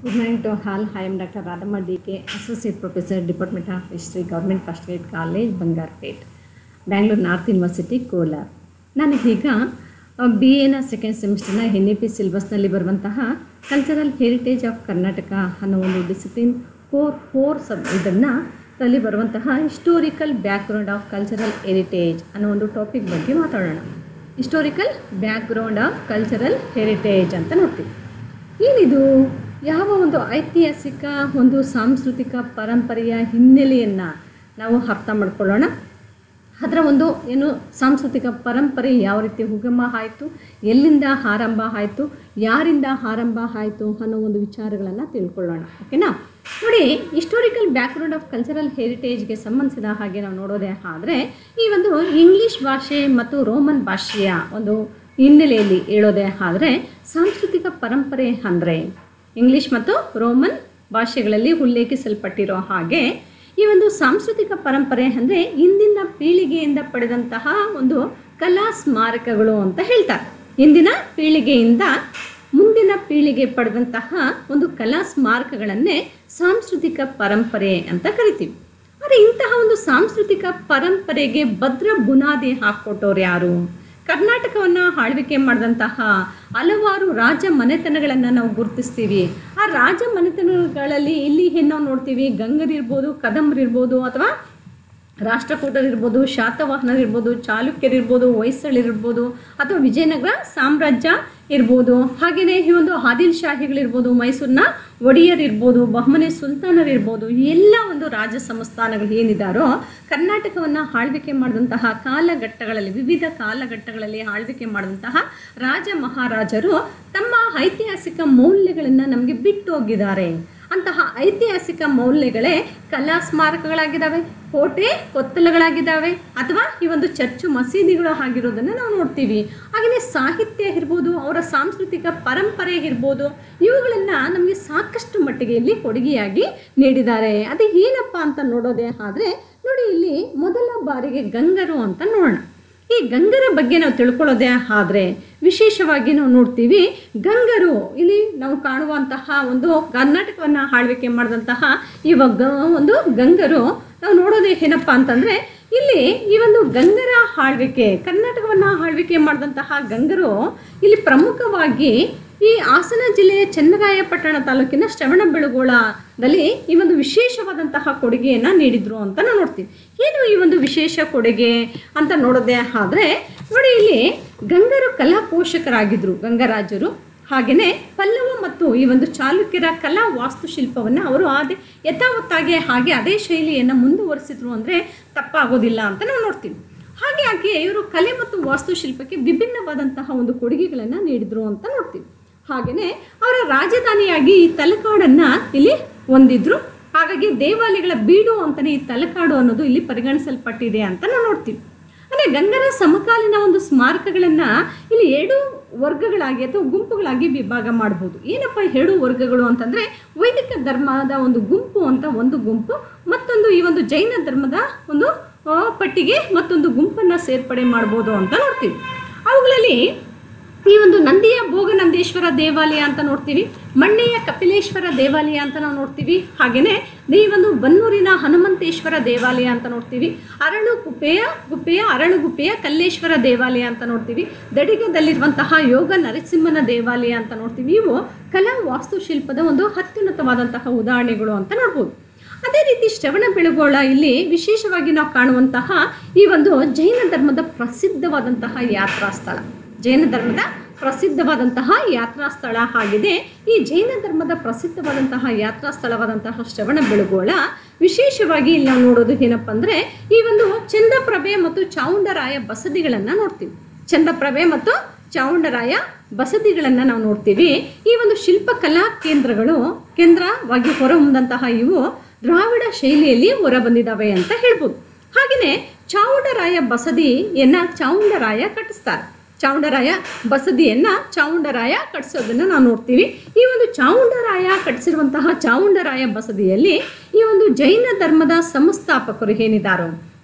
Good morning to all. I am Dr. Radhamma DK, Associate Professor, Department of History, Government First Grade College, Bangarpet Bangalore North University Kolar ನನಗೀಗ B ಎನ second ಸೆಮಿಸ್ಟರ್ನ N E P ಸಿಲೆಬಸ್ನಲ್ಲಿ ಬರುವಂತಹ cultural heritage of Karnataka ಅನ್ನೋ ಒಂದು discipline core four ಸಬ್ ಇದನ್ನು ಅಲ್ಲಿ ಬರುವಂತಹ historical background of cultural heritage ಅನ್ನೋ ಒಂದು ಟಾಪಿಕ್ ಬಗ್ಗೆ ಮಾತಾಡೋಣ historical background of cultural heritage ಅಂತ ನೋಡ್ತೀವಿ ಏನಿದು ಯಾವ ಒಂದು ಐತಿಹಾಸಿಕ ಒಂದು ಸಾಂಸ್ಕೃತಿಕ ಪರಂಪರೆಯ ಹಿನ್ನೆಲೆಯನ್ನು ನಾವು ಅರ್ಥ ಮಾಡ್ಕೊಳ್ಳೋಣ ಅದರ ಒಂದು ಏನು ಸಾಂಸ್ಕೃತಿಕ ಪರಂಪರೆ ಯಾವ ರೀತಿ ಉಗಮ ಆಯಿತು ಎಲ್ಲಿಂದ ಆರಂಭ ಆಯಿತು ಯಾರಿಂದ ಆರಂಭ ಆಯಿತು ಅನ್ನೋ ಒಂದು ವಿಚಾರಗಳನ್ನು ತಿಳ್ಕೊಳ್ಳೋಣ ಓಕೆನಾ ನೋಡಿ ಹಿಸ್ಟೋರಿಕಲ್ ಬ್ಯಾಕ್ಗ್ರೌಂಡ್ ಆಫ್ ಕಲ್ಚರಲ್ ಹೆರಿಟೇಜ್ಗೆ ಸಂಬಂಧಿಸಿದ ಹಾಗೆ ನಾವು ನೋಡೋದೇ ಆದರೆ ಈ ಒಂದು ಇಂಗ್ಲೀಷ್ ಭಾಷೆ ಮತ್ತು ರೋಮನ್ ಭಾಷೆಯ ಒಂದು ಹಿನ್ನೆಲೆಯಲ್ಲಿ ಹೇಳೋದೇ ಆದರೆ ಸಾಂಸ್ಕೃತಿಕ ಪರಂಪರೆ ಅಂದರೆ ಇಂಗ್ಲೀಷ್ ಮತ್ತು ರೋಮನ್ ಭಾಷೆಗಳಲ್ಲಿ ಉಲ್ಲೇಖಿಸಲ್ಪಟ್ಟಿರೋ ಹಾಗೆ ಈ ಒಂದು ಸಾಂಸ್ಕೃತಿಕ ಪರಂಪರೆ ಅಂದರೆ ಇಂದಿನ ಪೀಳಿಗೆಯಿಂದ ಪಡೆದಂತಹ ಒಂದು ಕಲಾ ಸ್ಮಾರಕಗಳು ಅಂತ ಹೇಳ್ತಾರೆ ಇಂದಿನ ಪೀಳಿಗೆಯಿಂದ ಮುಂದಿನ ಪೀಳಿಗೆ ಪಡೆದಂತಹ ಒಂದು ಕಲಾ ಸ್ಮಾರಕಗಳನ್ನೇ ಸಾಂಸ್ಕೃತಿಕ ಪರಂಪರೆ ಅಂತ ಕರಿತೀವಿ ಆದರೆ ಇಂತಹ ಒಂದು ಸಾಂಸ್ಕೃತಿಕ ಪರಂಪರೆಗೆ ಭದ್ರ ಬುನಾದಿ ಹಾಕ್ಕೊಟ್ಟವ್ರು ಯಾರು ಕರ್ನಾಟಕವನ್ನು ಆಳ್ವಿಕೆ ಮಾಡಿದಂತಹ ಹಲವಾರು ರಾಜ ಮನೆತನಗಳನ್ನು ನಾವು ಗುರುತಿಸ್ತೀವಿ ಆ ರಾಜ ಮನೆತನಗಳಲ್ಲಿ ಇಲ್ಲಿ ಏನು ನಾವು ನೋಡ್ತೀವಿ ಗಂಗರಿರ್ಬೋದು ಕದಂಬರಿರ್ಬೋದು ಅಥವಾ ರಾಷ್ಟ್ರಕೂಟರಿರ್ಬೋದು ಶಾತವಾಹನರಿರ್ಬೋದು ಚಾಲುಕ್ಯರಿರ್ಬೋದು ಹೊಯ್ಸಳರಿರ್ಬೋದು ಅಥವಾ ವಿಜಯನಗರ ಸಾಮ್ರಾಜ್ಯ ಇರ್ಬೋದು ಹಾಗೆಯೇ ಈ ಒಂದು ಆದಿಲ್ ಶಾಹಿಗಳಿರ್ಬೋದು ಮೈಸೂರಿನ ಒಡೆಯರ್ ಇರ್ಬೋದು ಬಹಮನಿ ಸುಲ್ತಾನರಿರ್ಬೋದು ಎಲ್ಲ ಒಂದು ರಾಜ ಸಂಸ್ಥಾನಗಳು ಏನಿದ್ದಾರೋ ಕರ್ನಾಟಕವನ್ನು ಆಳ್ವಿಕೆ ಮಾಡಿದಂತಹ ಕಾಲಘಟ್ಟಗಳಲ್ಲಿ ವಿವಿಧ ಕಾಲಘಟ್ಟಗಳಲ್ಲಿ ಆಳ್ವಿಕೆ ಮಾಡಿದಂತಹ ರಾಜ ಮಹಾರಾಜರು ತಮ್ಮ ಐತಿಹಾಸಿಕ ಮೌಲ್ಯಗಳನ್ನು ನಮಗೆ ಬಿಟ್ಟು ಹೋಗಿದ್ದಾರೆ ಅಂತಹ ಐತಿಹಾಸಿಕ ಮೌಲ್ಯಗಳೇ ಕಲಾ ಸ್ಮಾರಕಗಳಾಗಿದ್ದಾವೆ ಕೋಟೆ ಕೊತ್ತಲಗಳಾಗಿದ್ದಾವೆ ಅಥವಾ ಈ ಒಂದು ಚರ್ಚು ಮಸೀದಿಗಳು ಆಗಿರೋದನ್ನು ನಾವು ನೋಡ್ತೀವಿ ಹಾಗೆಯೇ ಸಾಹಿತ್ಯ ಇರ್ಬೋದು ಅವರ ಸಾಂಸ್ಕೃತಿಕ ಪರಂಪರೆ ಇರ್ಬೋದು ಇವುಗಳನ್ನು ನಮಗೆ ಸಾಕಷ್ಟು ಮಟ್ಟಿಗೆ ಇಲ್ಲಿ ಕೊಡುಗೆಯಾಗಿ ನೀಡಿದ್ದಾರೆ ಅದು ಏನಪ್ಪ ಅಂತ ನೋಡೋದೇ ಆದರೆ ನೋಡಿ ಇಲ್ಲಿ ಮೊದಲ ಬಾರಿಗೆ ಗಂಗರು ಅಂತ ನೋಡೋಣ ಈ ಗಂಗರ ಬಗ್ಗೆ ನಾವು ತಿಳ್ಕೊಳ್ಳೋದೇ ಆದರೆ ವಿಶೇಷವಾಗಿ ನಾವು ನೋಡ್ತೀವಿ ಗಂಗರು ಇಲ್ಲಿ ನಾವು ಕಾಣುವಂತಹ ಒಂದು ಕರ್ನಾಟಕವನ್ನು ಆಳ್ವಿಕೆ ಮಾಡಿದಂತಹ ಇವಾಗ ಒಂದು ಗಂಗರು ನಾವು ನೋಡೋದೇ ಏನಪ್ಪ ಅಂತಂದರೆ ಇಲ್ಲಿ ಈ ಒಂದು ಗಂಗರ ಆಳ್ವಿಕೆ ಕರ್ನಾಟಕವನ್ನು ಆಳ್ವಿಕೆ ಮಾಡಿದಂತಹ ಗಂಗರು ಇಲ್ಲಿ ಪ್ರಮುಖವಾಗಿ ಈ ಹಾಸನ ಜಿಲ್ಲೆಯ ಚನ್ನರಾಯಪಟ್ಟಣ ತಾಲೂಕಿನ ಶ್ರವಣಬೆಳಗೊಳದಲ್ಲಿ ಈ ಒಂದು ವಿಶೇಷವಾದಂತಹ ಕೊಡುಗೆಯನ್ನು ನೀಡಿದ್ರು ಅಂತ ನಾವು ನೋಡ್ತೀವಿ ಏನು ಈ ಒಂದು ವಿಶೇಷ ಕೊಡುಗೆ ಅಂತ ನೋಡೋದೇ ಆದರೆ ನೋಡಿ ಇಲ್ಲಿ ಗಂಗರು ಕಲಾ ಪೋಷಕರಾಗಿದ್ದರು ಗಂಗರಾಜರು ಹಾಗೆಯೇ ಪಲ್ಲವ ಮತ್ತು ಈ ಒಂದು ಚಾಲುಕ್ಯರ ಕಲಾ ವಾಸ್ತುಶಿಲ್ಪವನ್ನು ಅವರು ಅದೇ ಯಥಾವತ್ತಾಗಿ ಹಾಗೆ ಅದೇ ಶೈಲಿಯನ್ನು ಮುಂದುವರಿಸಿದ್ರು ಅಂದರೆ ತಪ್ಪಾಗೋದಿಲ್ಲ ಅಂತ ನಾವು ನೋಡ್ತೀವಿ ಹಾಗೆ ಹಾಗೆ ಇವರು ಕಲೆ ಮತ್ತು ವಾಸ್ತುಶಿಲ್ಪಕ್ಕೆ ವಿಭಿನ್ನವಾದಂತಹ ಒಂದು ಕೊಡುಗೆಗಳನ್ನು ನೀಡಿದರು ಅಂತ ನೋಡ್ತೀವಿ ಹಾಗೆಯೇ ಅವರ ರಾಜಧಾನಿಯಾಗಿ ಈ ತಲಕಾಡನ್ನು ಇಲ್ಲಿ ಹೊಂದಿದ್ರು ಹಾಗಾಗಿ ದೇವಾಲಯಗಳ ಬೀಡು ಅಂತಲೇ ಈ ತಲಕಾಡು ಅನ್ನೋದು ಇಲ್ಲಿ ಪರಿಗಣಿಸಲ್ಪಟ್ಟಿದೆ ಅಂತ ನಾವು ನೋಡ್ತೀವಿ ಅಂದರೆ ಗಂಗರ ಸಮಕಾಲೀನ ಒಂದು ಸ್ಮಾರಕಗಳನ್ನು ಇಲ್ಲಿ ಎರಡು ವರ್ಗಗಳಾಗಿ ಅಥವಾ ಗುಂಪುಗಳಾಗಿ ವಿಭಾಗ ಮಾಡ್ಬೋದು ಏನಪ್ಪ ಎರಡು ವರ್ಗಗಳು ಅಂತಂದರೆ ವೈದಿಕ ಧರ್ಮದ ಒಂದು ಗುಂಪು ಅಂತ ಒಂದು ಗುಂಪು ಮತ್ತೊಂದು ಈ ಒಂದು ಜೈನ ಧರ್ಮದ ಒಂದು ಪಟ್ಟಿಗೆ ಮತ್ತೊಂದು ಗುಂಪನ್ನು ಸೇರ್ಪಡೆ ಮಾಡ್ಬೋದು ಅಂತ ನೋಡ್ತೀವಿ ಅವುಗಳಲ್ಲಿ ಈ ಒಂದು ನಂದಿಯ ಭೋಗನಂದೇಶ್ವರ ದೇವಾಲಯ ಅಂತ ನೋಡ್ತೀವಿ ಮಣ್ಣೆಯ ಕಪಿಲೇಶ್ವರ ದೇವಾಲಯ ಅಂತ ನಾವು ನೋಡ್ತೀವಿ ಹಾಗೆಯೇ ಈ ಒಂದು ಬನ್ನೂರಿನ ಹನುಮಂತೇಶ್ವರ ದೇವಾಲಯ ಅಂತ ನೋಡ್ತೀವಿ ಅರಳು ಗುಪ್ಪೆಯ ಗುಪ್ಪೆಯ ಅರಳು ಗುಪ್ಪೆಯ ಕಲ್ಲೇಶ್ವರ ದೇವಾಲಯ ಅಂತ ನೋಡ್ತೀವಿ ದಡಿಗದಲ್ಲಿರುವಂತಹ ಯೋಗ ನರಸಿಂಹನ ದೇವಾಲಯ ಅಂತ ನೋಡ್ತೀವಿ ಇವು ಕಲಾ ವಾಸ್ತುಶಿಲ್ಪದ ಒಂದು ಅತ್ಯುನ್ನತವಾದಂತಹ ಉದಾಹರಣೆಗಳು ಅಂತ ನೋಡ್ಬೋದು ಅದೇ ರೀತಿ ಶ್ರವಣ ಬೆಳಗೋಳ ಇಲ್ಲಿ ವಿಶೇಷವಾಗಿ ನಾವು ಕಾಣುವಂತಹ ಈ ಒಂದು ಜೈನ ಧರ್ಮದ ಪ್ರಸಿದ್ಧವಾದಂತಹ ಯಾತ್ರಾ ಸ್ಥಳ ಜೈನ ಧರ್ಮದ ಪ್ರಸಿದ್ಧವಾದಂತಹ ಯಾತ್ರಾ ಸ್ಥಳ ಆಗಿದೆ ಈ ಜೈನ ಧರ್ಮದ ಪ್ರಸಿದ್ಧವಾದಂತಹ ಯಾತ್ರಾ ಸ್ಥಳವಾದಂತಹ ಶ್ರವಣ ಬೆಳಗೋಳ ವಿಶೇಷವಾಗಿ ಇಲ್ಲಿ ನಾವು ನೋಡೋದು ಏನಪ್ಪ ಅಂದರೆ ಈ ಒಂದು ಚಂದ್ರಪ್ರಭೆ ಮತ್ತು ಚಾವುಂಡರಾಯ ಬಸದಿಗಳನ್ನು ನೋಡ್ತೀವಿ ಚಂದ್ರಪ್ರಭೆ ಮತ್ತು ಚಾವುಂಡರಾಯ ಬಸದಿಗಳನ್ನು ನಾವು ನೋಡ್ತೀವಿ ಈ ಒಂದು ಶಿಲ್ಪಕಲಾ ಕೇಂದ್ರಗಳು ಕೇಂದ್ರವಾಗಿ ಹೊರಹೊಮ್ಮದಂತಹ ಇವು ದ್ರಾವಿಡ ಶೈಲಿಯಲ್ಲಿ ಹೊರಬಂದಿದ್ದಾವೆ ಅಂತ ಹೇಳ್ಬೋದು ಹಾಗೆಯೇ ಚಾವುಂಡರಾಯ ಬಸದಿಯನ್ನು ಚಾವುಂಡರಾಯ ಕಟ್ಟಿಸ್ತಾರೆ ಚಾವುಂಡರಾಯ ಬಸದಿಯನ್ನು ಚಾವುಂಡರಾಯ ಕಟ್ಟಿಸೋದನ್ನು ನಾವು ನೋಡ್ತೀವಿ ಈ ಒಂದು ಚಾವುಂಡರಾಯ ಕಟ್ಟಿಸಿರುವಂತಹ ಚಾವುಂಡರಾಯ ಬಸದಿಯಲ್ಲಿ ಈ ಒಂದು ಜೈನ ಧರ್ಮದ ಸಂಸ್ಥಾಪಕರು ಏನಿದ್ದಾರೋ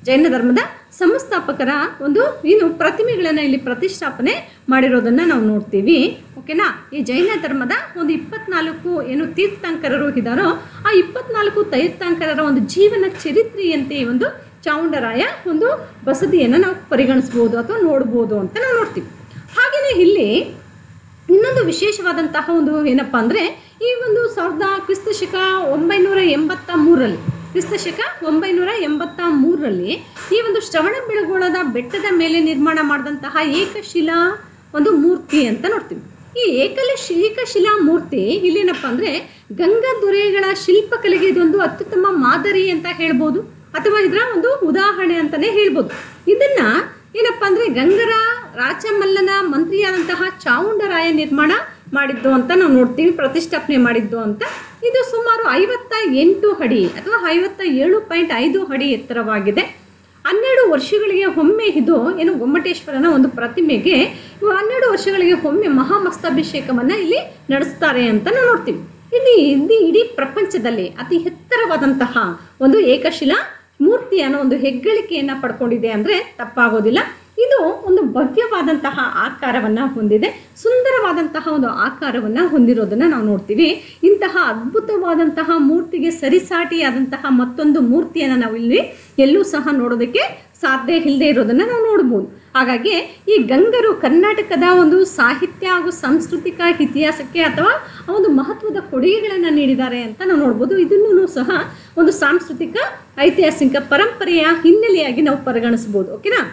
ಜೈನ ಧರ್ಮದ ಸಂಸ್ಥಾಪಕರ ಒಂದು ಏನು ಪ್ರತಿಮೆಗಳನ್ನು ಇಲ್ಲಿ ಪ್ರತಿಷ್ಠಾಪನೆ ಮಾಡಿರೋದನ್ನು ನಾವು ನೋಡ್ತೀವಿ ಓಕೆನಾ ಈ ಜೈನ ಧರ್ಮದ ಒಂದು ಇಪ್ಪತ್ನಾಲ್ಕು ಏನು ತೀರ್ಥಂಕರರು ಇದ್ದಾರೋ ಆ ಇಪ್ಪತ್ನಾಲ್ಕು ತೀರ್ಥಂಕರರ ಒಂದು ಜೀವನ ಚರಿತ್ರೆಯಂತೆ ಈ ಒಂದು ಚಾವುಂಡರಾಯ ಒಂದು ಬಸದಿಯನ್ನು ನಾವು ಪರಿಗಣಿಸ್ಬೋದು ಅಥವಾ ನೋಡ್ಬೋದು ಅಂತ ನಾವು ನೋಡ್ತೀವಿ ಹಾಗೆಯೇ ಇಲ್ಲಿ ಇನ್ನೊಂದು ವಿಶೇಷವಾದಂತಹ ಒಂದು ಏನಪ್ಪ ಅಂದರೆ ಈ ಒಂದು ಸಾವಿರದ ಕ್ರಿಸ್ತ ಶಕ ಒಂಬೈನೂರ ಎಂಬತ್ತ ಮೂರರಲ್ಲಿ ಕ್ರಿಸ್ತ ಶಕ ಒಂಬೈನೂರ ಎಂಬತ್ತ ಮೂರರಲ್ಲಿ ಈ ಒಂದು ಶ್ರವಣ ಬೆಳಗೊಳದ ಬೆಟ್ಟದ ಮೇಲೆ ನಿರ್ಮಾಣ ಮಾಡಿದಂತಹ ಏಕಶಿಲಾ ಒಂದು ಮೂರ್ತಿ ಅಂತ ನೋಡ್ತೀವಿ ಈ ಏಕಲ ಏಕಶಿಲಾ ಮೂರ್ತಿ ಇಲ್ಲೇನಪ್ಪ ಅಂದರೆ ಗಂಗಾ ದೊರೆಗಳ ಶಿಲ್ಪಕಲೆಗೆ ಇದೊಂದು ಅತ್ಯುತ್ತಮ ಮಾದರಿ ಅಂತ ಹೇಳ್ಬೋದು ಅಥವಾ ಇದರ ಒಂದು ಉದಾಹರಣೆ ಅಂತಲೇ ಹೇಳ್ಬೋದು ಇದನ್ನ ಏನಪ್ಪ ಅಂದರೆ ಗಂಗರ ರಾಜಮಲ್ಲನ ಮಂತ್ರಿಯಾದಂತಹ ಚಾವುಂಡರಾಯ ನಿರ್ಮಾಣ ಮಾಡಿದ್ದು ಅಂತ ನಾವು ನೋಡ್ತೀವಿ ಪ್ರತಿಷ್ಠಾಪನೆ ಮಾಡಿದ್ದು ಅಂತ ಇದು ಸುಮಾರು ಐವತ್ತ ಎಂಟು ಅಡಿ ಅಥವಾ ಐವತ್ತ ಏಳು ಪಾಯಿಂಟ್ ಐದು ಅಡಿ ಎತ್ತರವಾಗಿದೆ ಹನ್ನೆರಡು ವರ್ಷಗಳಿಗೆ ಒಮ್ಮೆ ಇದು ಏನು ಗೊಮ್ಮಟೇಶ್ವರನ ಒಂದು ಪ್ರತಿಮೆಗೆ ಹನ್ನೆರಡು ವರ್ಷಗಳಿಗೆ ಒಮ್ಮೆ ಮಹಾಮಸ್ತಾಭಿಷೇಕವನ್ನು ಇಲ್ಲಿ ನಡೆಸ್ತಾರೆ ಅಂತ ನಾವು ನೋಡ್ತೀವಿ ಇಲ್ಲಿ ಇಲ್ಲಿ ಇಡೀ ಪ್ರಪಂಚದಲ್ಲಿ ಅತಿ ಎತ್ತರವಾದಂತಹ ಒಂದು ಏಕಶಿಲಾ ಮೂರ್ತಿ ಅನ್ನೋ ಒಂದು ಹೆಗ್ಗಳಿಕೆಯನ್ನು ಪಡ್ಕೊಂಡಿದೆ ಅಂದರೆ ತಪ್ಪಾಗೋದಿಲ್ಲ ಇದು ಒಂದು ಭವ್ಯವಾದಂತಹ ಆಕಾರವನ್ನು ಹೊಂದಿದೆ ಸುಂದರವಾದಂತಹ ಒಂದು ಆಕಾರವನ್ನು ಹೊಂದಿರೋದನ್ನು ನಾವು ನೋಡ್ತೀವಿ ಇಂತಹ ಅದ್ಭುತವಾದಂತಹ ಮೂರ್ತಿಗೆ ಸರಿಸಾಟಿಯಾದಂತಹ ಮತ್ತೊಂದು ಮೂರ್ತಿಯನ್ನು ನಾವು ಇಲ್ಲಿ ಎಲ್ಲೂ ಸಹ ನೋಡೋದಕ್ಕೆ ಸಾಧ್ಯ ಇಲ್ಲದೆ ಇರೋದನ್ನು ನಾವು ನೋಡ್ಬೋದು ಹಾಗಾಗಿ ಈ ಗಂಗರು ಕರ್ನಾಟಕದ ಒಂದು ಸಾಹಿತ್ಯ ಹಾಗೂ ಸಾಂಸ್ಕೃತಿಕ ಇತಿಹಾಸಕ್ಕೆ ಅಥವಾ ಆ ಒಂದು ಮಹತ್ವದ ಕೊಡುಗೆಗಳನ್ನು ನೀಡಿದ್ದಾರೆ ಅಂತ ನಾವು ನೋಡ್ಬೋದು ಇದನ್ನು ಸಹ ಒಂದು ಸಾಂಸ್ಕೃತಿಕ ಐತಿಹಾಸಿಕ ಪರಂಪರೆಯ ಹಿನ್ನೆಲೆಯಾಗಿ ನಾವು ಪರಿಗಣಿಸ್ಬೋದು ಓಕೆನಾ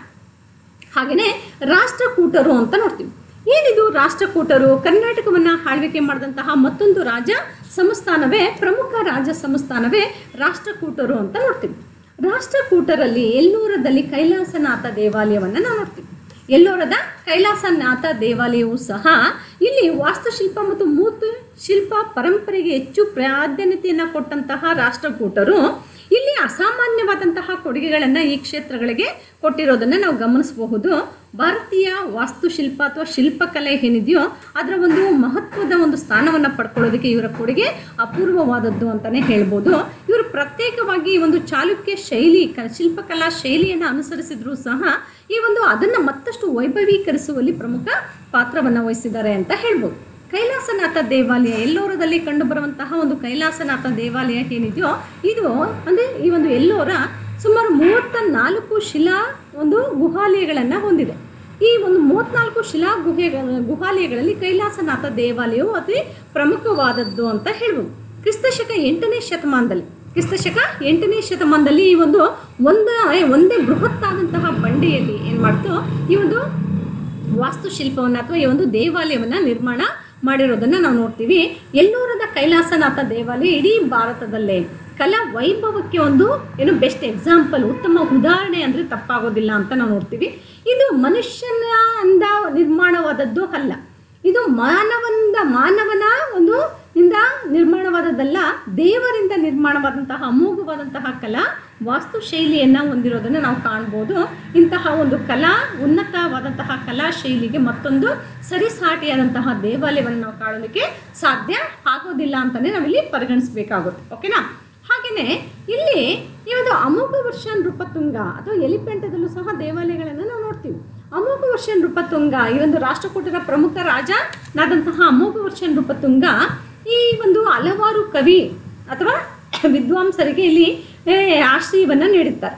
ಹಾಗೆಯೇ ರಾಷ್ಟ್ರಕೂಟರು ಅಂತ ನೋಡ್ತೀವಿ ಏನಿದು ರಾಷ್ಟ್ರಕೂಟರು ಕರ್ನಾಟಕವನ್ನು ಆಳ್ವಿಕೆ ಮಾಡಿದಂತಹ ಮತ್ತೊಂದು ರಾಜ ಸಂಸ್ಥಾನವೇ ಪ್ರಮುಖ ರಾಜ ಸಂಸ್ಥಾನವೇ ರಾಷ್ಟ್ರಕೂಟರು ಅಂತ ನೋಡ್ತೀವಿ ರಾಷ್ಟ್ರಕೂಟರಲ್ಲಿ ಎಲ್ಲೂರದಲ್ಲಿ ಕೈಲಾಸನಾಥ ದೇವಾಲಯವನ್ನು ನಾವು ನೋಡ್ತೀವಿ ಎಲ್ಲೋರದ ಕೈಲಾಸನಾಥ ದೇವಾಲಯವು ಸಹ ಇಲ್ಲಿ ವಾಸ್ತುಶಿಲ್ಪ ಮತ್ತು ಮೂರ್ತಿ ಶಿಲ್ಪ ಪರಂಪರೆಗೆ ಹೆಚ್ಚು ಪ್ರಾಧಾನ್ಯತೆಯನ್ನು ಕೊಟ್ಟಂತಹ ರಾಷ್ಟ್ರಕೂಟರು ಇಲ್ಲಿ ಅಸಾಮಾನ್ಯವಾದಂತಹ ಕೊಡುಗೆಗಳನ್ನು ಈ ಕ್ಷೇತ್ರಗಳಿಗೆ ಕೊಟ್ಟಿರೋದನ್ನು ನಾವು ಗಮನಿಸಬಹುದು ಭಾರತೀಯ ವಾಸ್ತುಶಿಲ್ಪ ಅಥವಾ ಶಿಲ್ಪಕಲೆ ಏನಿದೆಯೋ ಅದರ ಒಂದು ಮಹತ್ವದ ಒಂದು ಸ್ಥಾನವನ್ನು ಪಡ್ಕೊಳ್ಳೋದಕ್ಕೆ ಇವರ ಕೊಡುಗೆ ಅಪೂರ್ವವಾದದ್ದು ಅಂತಲೇ ಹೇಳ್ಬೋದು ಇವರು ಪ್ರತ್ಯೇಕವಾಗಿ ಈ ಒಂದು ಚಾಲುಕ್ಯ ಶೈಲಿ ಕ ಶಿಲ್ಪಕಲಾ ಶೈಲಿಯನ್ನು ಅನುಸರಿಸಿದ್ರು ಸಹ ಈ ಒಂದು ಅದನ್ನು ಮತ್ತಷ್ಟು ವೈಭವೀಕರಿಸುವಲ್ಲಿ ಪ್ರಮುಖ ಪಾತ್ರವನ್ನು ವಹಿಸಿದ್ದಾರೆ ಅಂತ ಹೇಳ್ಬೋದು ಕೈಲಾಸನಾಥ ದೇವಾಲಯ ಎಲ್ಲೋರದಲ್ಲಿ ಕಂಡುಬರುವಂತಹ ಒಂದು ಕೈಲಾಸನಾಥ ದೇವಾಲಯ ಏನಿದೆಯೋ ಇದು ಅಂದರೆ ಈ ಒಂದು ಎಲ್ಲೋರ ಸುಮಾರು ಮೂವತ್ತ ನಾಲ್ಕು ಶಿಲಾ ಒಂದು ಗುಹಾಲಯಗಳನ್ನು ಹೊಂದಿದೆ ಈ ಒಂದು ಮೂವತ್ನಾಲ್ಕು ಶಿಲಾ ಗುಹೆಗಳ ಗುಹಾಲಯಗಳಲ್ಲಿ ಕೈಲಾಸನಾಥ ದೇವಾಲಯವು ಅತಿ ಪ್ರಮುಖವಾದದ್ದು ಅಂತ ಹೇಳ್ಬೋದು ಕ್ರಿಸ್ತಶಕ ಎಂಟನೇ ಶತಮಾನದಲ್ಲಿ ಕ್ರಿಸ್ತಶಕ ಎಂಟನೇ ಶತಮಾನದಲ್ಲಿ ಈ ಒಂದು ಒಂದ ಒಂದೇ ಬೃಹತ್ತಾದಂತಹ ಬಂಡೆಯಲ್ಲಿ ಏನು ಮಾಡ್ತು ಈ ಒಂದು ವಾಸ್ತುಶಿಲ್ಪವನ್ನು ಅಥವಾ ಈ ಒಂದು ದೇವಾಲಯವನ್ನು ನಿರ್ಮಾಣ ಮಾಡಿರೋದನ್ನು ನಾವು ನೋಡ್ತೀವಿ ಎಲ್ಲೂರದ ಕೈಲಾಸನಾಥ ದೇವಾಲಯ ಇಡೀ ಭಾರತದಲ್ಲೇ ಕಲಾ ವೈಭವಕ್ಕೆ ಒಂದು ಏನು ಬೆಸ್ಟ್ ಎಕ್ಸಾಂಪಲ್ ಉತ್ತಮ ಉದಾಹರಣೆ ಅಂದರೆ ತಪ್ಪಾಗೋದಿಲ್ಲ ಅಂತ ನಾವು ನೋಡ್ತೀವಿ ಇದು ಮನುಷ್ಯನ ಅಂದ ನಿರ್ಮಾಣವಾದದ್ದು ಅಲ್ಲ ಇದು ಮಾನವಂದ ಮಾನವನ ಒಂದು ಇಂದ ನಿರ್ಮಾಣವಾದದ್ದಲ್ಲ ದೇವರಿಂದ ನಿರ್ಮಾಣವಾದಂತಹ ಅಮೋಘವಾದಂತಹ ಕಲಾ ವಾಸ್ತುಶೈಲಿಯನ್ನು ಹೊಂದಿರೋದನ್ನು ನಾವು ಕಾಣ್ಬೋದು ಇಂತಹ ಒಂದು ಕಲಾ ಉನ್ನತವಾದಂತಹ ಕಲಾ ಶೈಲಿಗೆ ಮತ್ತೊಂದು ಸರಿಸಾಟಿಯಾದಂತಹ ದೇವಾಲಯವನ್ನು ನಾವು ಕಾಣೋದಕ್ಕೆ ಸಾಧ್ಯ ಆಗೋದಿಲ್ಲ ಅಂತಲೇ ನಾವಿಲ್ಲಿ ಪರಿಗಣಿಸಬೇಕಾಗುತ್ತೆ ಓಕೆನಾ ಹಾಗೆಯೇ ಇಲ್ಲಿ ಈ ಒಂದು ಅಮೋಘ ವರ್ಷ ನೃಪತುಂಗ ಅಥವಾ ಎಲಿಪೆಂಟದಲ್ಲೂ ಸಹ ದೇವಾಲಯಗಳನ್ನು ನಾವು ನೋಡ್ತೀವಿ ಅಮೋಘ ವರ್ಷ ನೃಪತುಂಗ ಈ ಒಂದು ರಾಷ್ಟ್ರಕೂಟರ ಪ್ರಮುಖ ರಾಜನಾದಂತಹ ಅಮೋಘ ವರ್ಷ ನೃಪತುಂಗ ಈ ಒಂದು ಹಲವಾರು ಕವಿ ಅಥವಾ ವಿದ್ವಾಂಸರಿಗೆ ಇಲ್ಲಿ ಏ, ಆಶ್ರಯವನ್ನು ನೀಡುತ್ತಾರೆ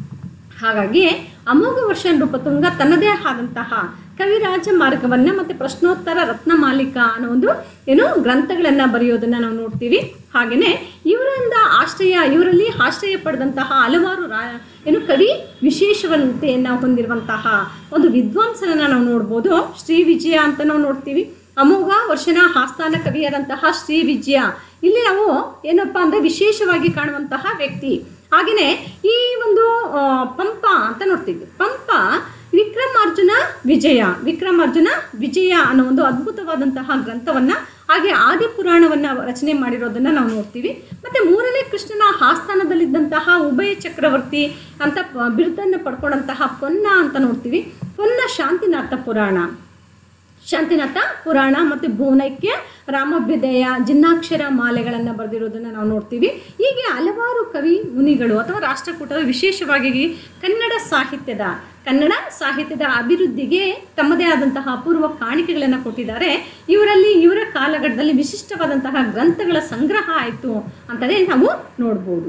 ಹಾಗಾಗಿ ಅಮೋಘ ವರ್ಷ ನೃಪತುಂಗ ತನ್ನದೇ ಆದಂತಹ ಕವಿರಾಜ ಮಾರ್ಗವನ್ನು ಮತ್ತು ಪ್ರಶ್ನೋತ್ತರ ರತ್ನಮಾಲಿಕ ಅನ್ನೋ ಒಂದು ಏನು ಗ್ರಂಥಗಳನ್ನು ಬರೆಯೋದನ್ನು ನಾವು ನೋಡ್ತೀವಿ ಹಾಗೆಯೇ ಇವರಿಂದ ಆಶ್ರಯ ಇವರಲ್ಲಿ ಆಶ್ರಯ ಪಡೆದಂತಹ ಹಲವಾರು ರಾ ಏನು ಕವಿ ವಿಶೇಷವಂತೆಯನ್ನು ಹೊಂದಿರುವಂತಹ ಒಂದು ವಿದ್ವಾಂಸರನ್ನು ನಾವು ನೋಡ್ಬೋದು ಶ್ರೀ ವಿಜಯ ಅಂತ ನಾವು ನೋಡ್ತೀವಿ ಅಮೋಘ ವರ್ಷನ ಆಸ್ಥಾನ ಕವಿಯಾದಂತಹ ಶ್ರೀ ವಿಜಯ ಇಲ್ಲಿ ನಾವು ಏನಪ್ಪಾ ಅಂದರೆ ವಿಶೇಷವಾಗಿ ಕಾಣುವಂತಹ ವ್ಯಕ್ತಿ ಹಾಗೆಯೇ ಈ ಒಂದು ಆ, ಪಂಪ ಅಂತ ನೋಡ್ತೀವಿ ಪಂಪ ವಿಕ್ರಮಾರ್ಜುನ ವಿಜಯ ವಿಕ್ರಮಾರ್ಜುನ ವಿಜಯ ಅನ್ನೋ ಒಂದು ಅದ್ಭುತವಾದಂತಹ ಗ್ರಂಥವನ್ನು ಹಾಗೆ ಆದಿಪುರಾಣವನ್ನು ರಚನೆ ಮಾಡಿರೋದನ್ನು ನಾವು ನೋಡ್ತೀವಿ ಮತ್ತು ಮೂರನೇ ಕೃಷ್ಣನ ಆಸ್ಥಾನದಲ್ಲಿದ್ದಂತಹ ಉಭಯ ಚಕ್ರವರ್ತಿ ಅಂತ ಪ- ಬಿರುದನ್ನು ಪಡ್ಕೊಂಡಂತಹ ಪೊನ್ನ ಅಂತ ನೋಡ್ತೀವಿ ಪೊನ್ನ ಶಾಂತಿನಾಥ ಪುರಾಣ ಶಾಂತಿನಾಥ ಪುರಾಣ ಮತ್ತು ಭುವನೈಕ್ಯ ರಾಮಾಭ್ಯುದಯ ಜಿನ್ನಾಕ್ಷರ ಮಾಲೆಗಳನ್ನು ಬರೆದಿರೋದನ್ನು ನಾವು ನೋಡ್ತೀವಿ ಹೀಗೆ ಹಲವಾರು ಕವಿ ಮುನಿಗಳು ಅಥವಾ ರಾಷ್ಟ್ರಕೂಟರು ವಿಶೇಷವಾಗಿ ಕನ್ನಡ ಸಾಹಿತ್ಯದ ಕನ್ನಡ ಸಾಹಿತ್ಯದ ಅಭಿವೃದ್ಧಿಗೆ ತಮ್ಮದೇ ಆದಂತಹ ಅಪೂರ್ವ ಕಾಣಿಕೆಗಳನ್ನು ಕೊಟ್ಟಿದ್ದಾರೆ ಇವರಲ್ಲಿ ಇವರ ಕಾಲಘಟ್ಟದಲ್ಲಿ ವಿಶಿಷ್ಟವಾದಂತಹ ಗ್ರಂಥಗಳ ಸಂಗ್ರಹ ಆಯಿತು ಅಂತಲೇ ನಾವು ನೋಡ್ಬೋದು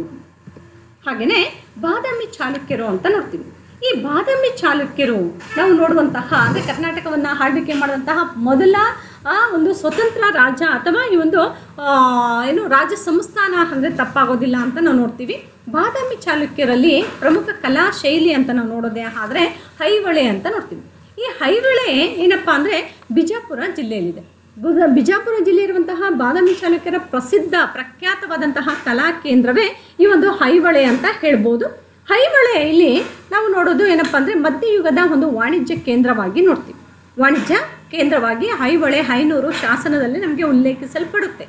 ಹಾಗೆಯೇ ಬಾದಾಮಿ ಚಾಲುಕ್ಯರು ಅಂತ ನೋಡ್ತೀವಿ ಈ ಬಾದಾಮಿ ಚಾಲುಕ್ಯರು ನಾವು ನೋಡುವಂತಹ ಅಂದರೆ ಕರ್ನಾಟಕವನ್ನು ಆಳ್ವಿಕೆ ಮಾಡಿದಂತಹ ಮೊದಲ ಆ ಒಂದು ಸ್ವತಂತ್ರ ರಾಜ ಅಥವಾ ಈ ಒಂದು ಆ, ಏನು ರಾಜ ಸಂಸ್ಥಾನ ಅಂದರೆ ತಪ್ಪಾಗೋದಿಲ್ಲ ಅಂತ ನಾವು ನೋಡ್ತೀವಿ ಬಾದಾಮಿ ಚಾಲುಕ್ಯರಲ್ಲಿ ಪ್ರಮುಖ ಕಲಾ ಶೈಲಿ ಅಂತ ನಾವು ನೋಡೋದೇ ಆದರೆ ಹೈವಳೆ ಅಂತ ನೋಡ್ತೀವಿ ಈ ಹೈವಳೆ ಏನಪ್ಪ ಅಂದರೆ ಬಿಜಾಪುರ ಜಿಲ್ಲೆಯಲ್ಲಿದೆ ಬುಧ- ಬಿಜಾಪುರ ಜಿಲ್ಲೆ ಇರುವಂತಹ ಬಾದಾಮಿ ಚಾಲುಕ್ಯರ ಪ್ರಸಿದ್ಧ ಪ್ರಖ್ಯಾತವಾದಂತಹ ಕಲಾ ಕೇಂದ್ರವೇ ಈ ಒಂದು ಹೈವಳೆ ಅಂತ ಹೇಳ್ಬೋದು ಹೈವಳೆ ಇಲ್ಲಿ ನಾವು ನೋಡೋದು ಏನಪ್ಪ ಅಂದರೆ ಮಧ್ಯಯುಗದ ಒಂದು ವಾಣಿಜ್ಯ ಕೇಂದ್ರವಾಗಿ ನೋಡ್ತೀವಿ ವಾಣಿಜ್ಯ ಕೇಂದ್ರವಾಗಿ ಹೈವಳೆ ಹೈನೂರು ಶಾಸನದಲ್ಲಿ ನಮಗೆ ಉಲ್ಲೇಖಿಸಲ್ಪಡುತ್ತೆ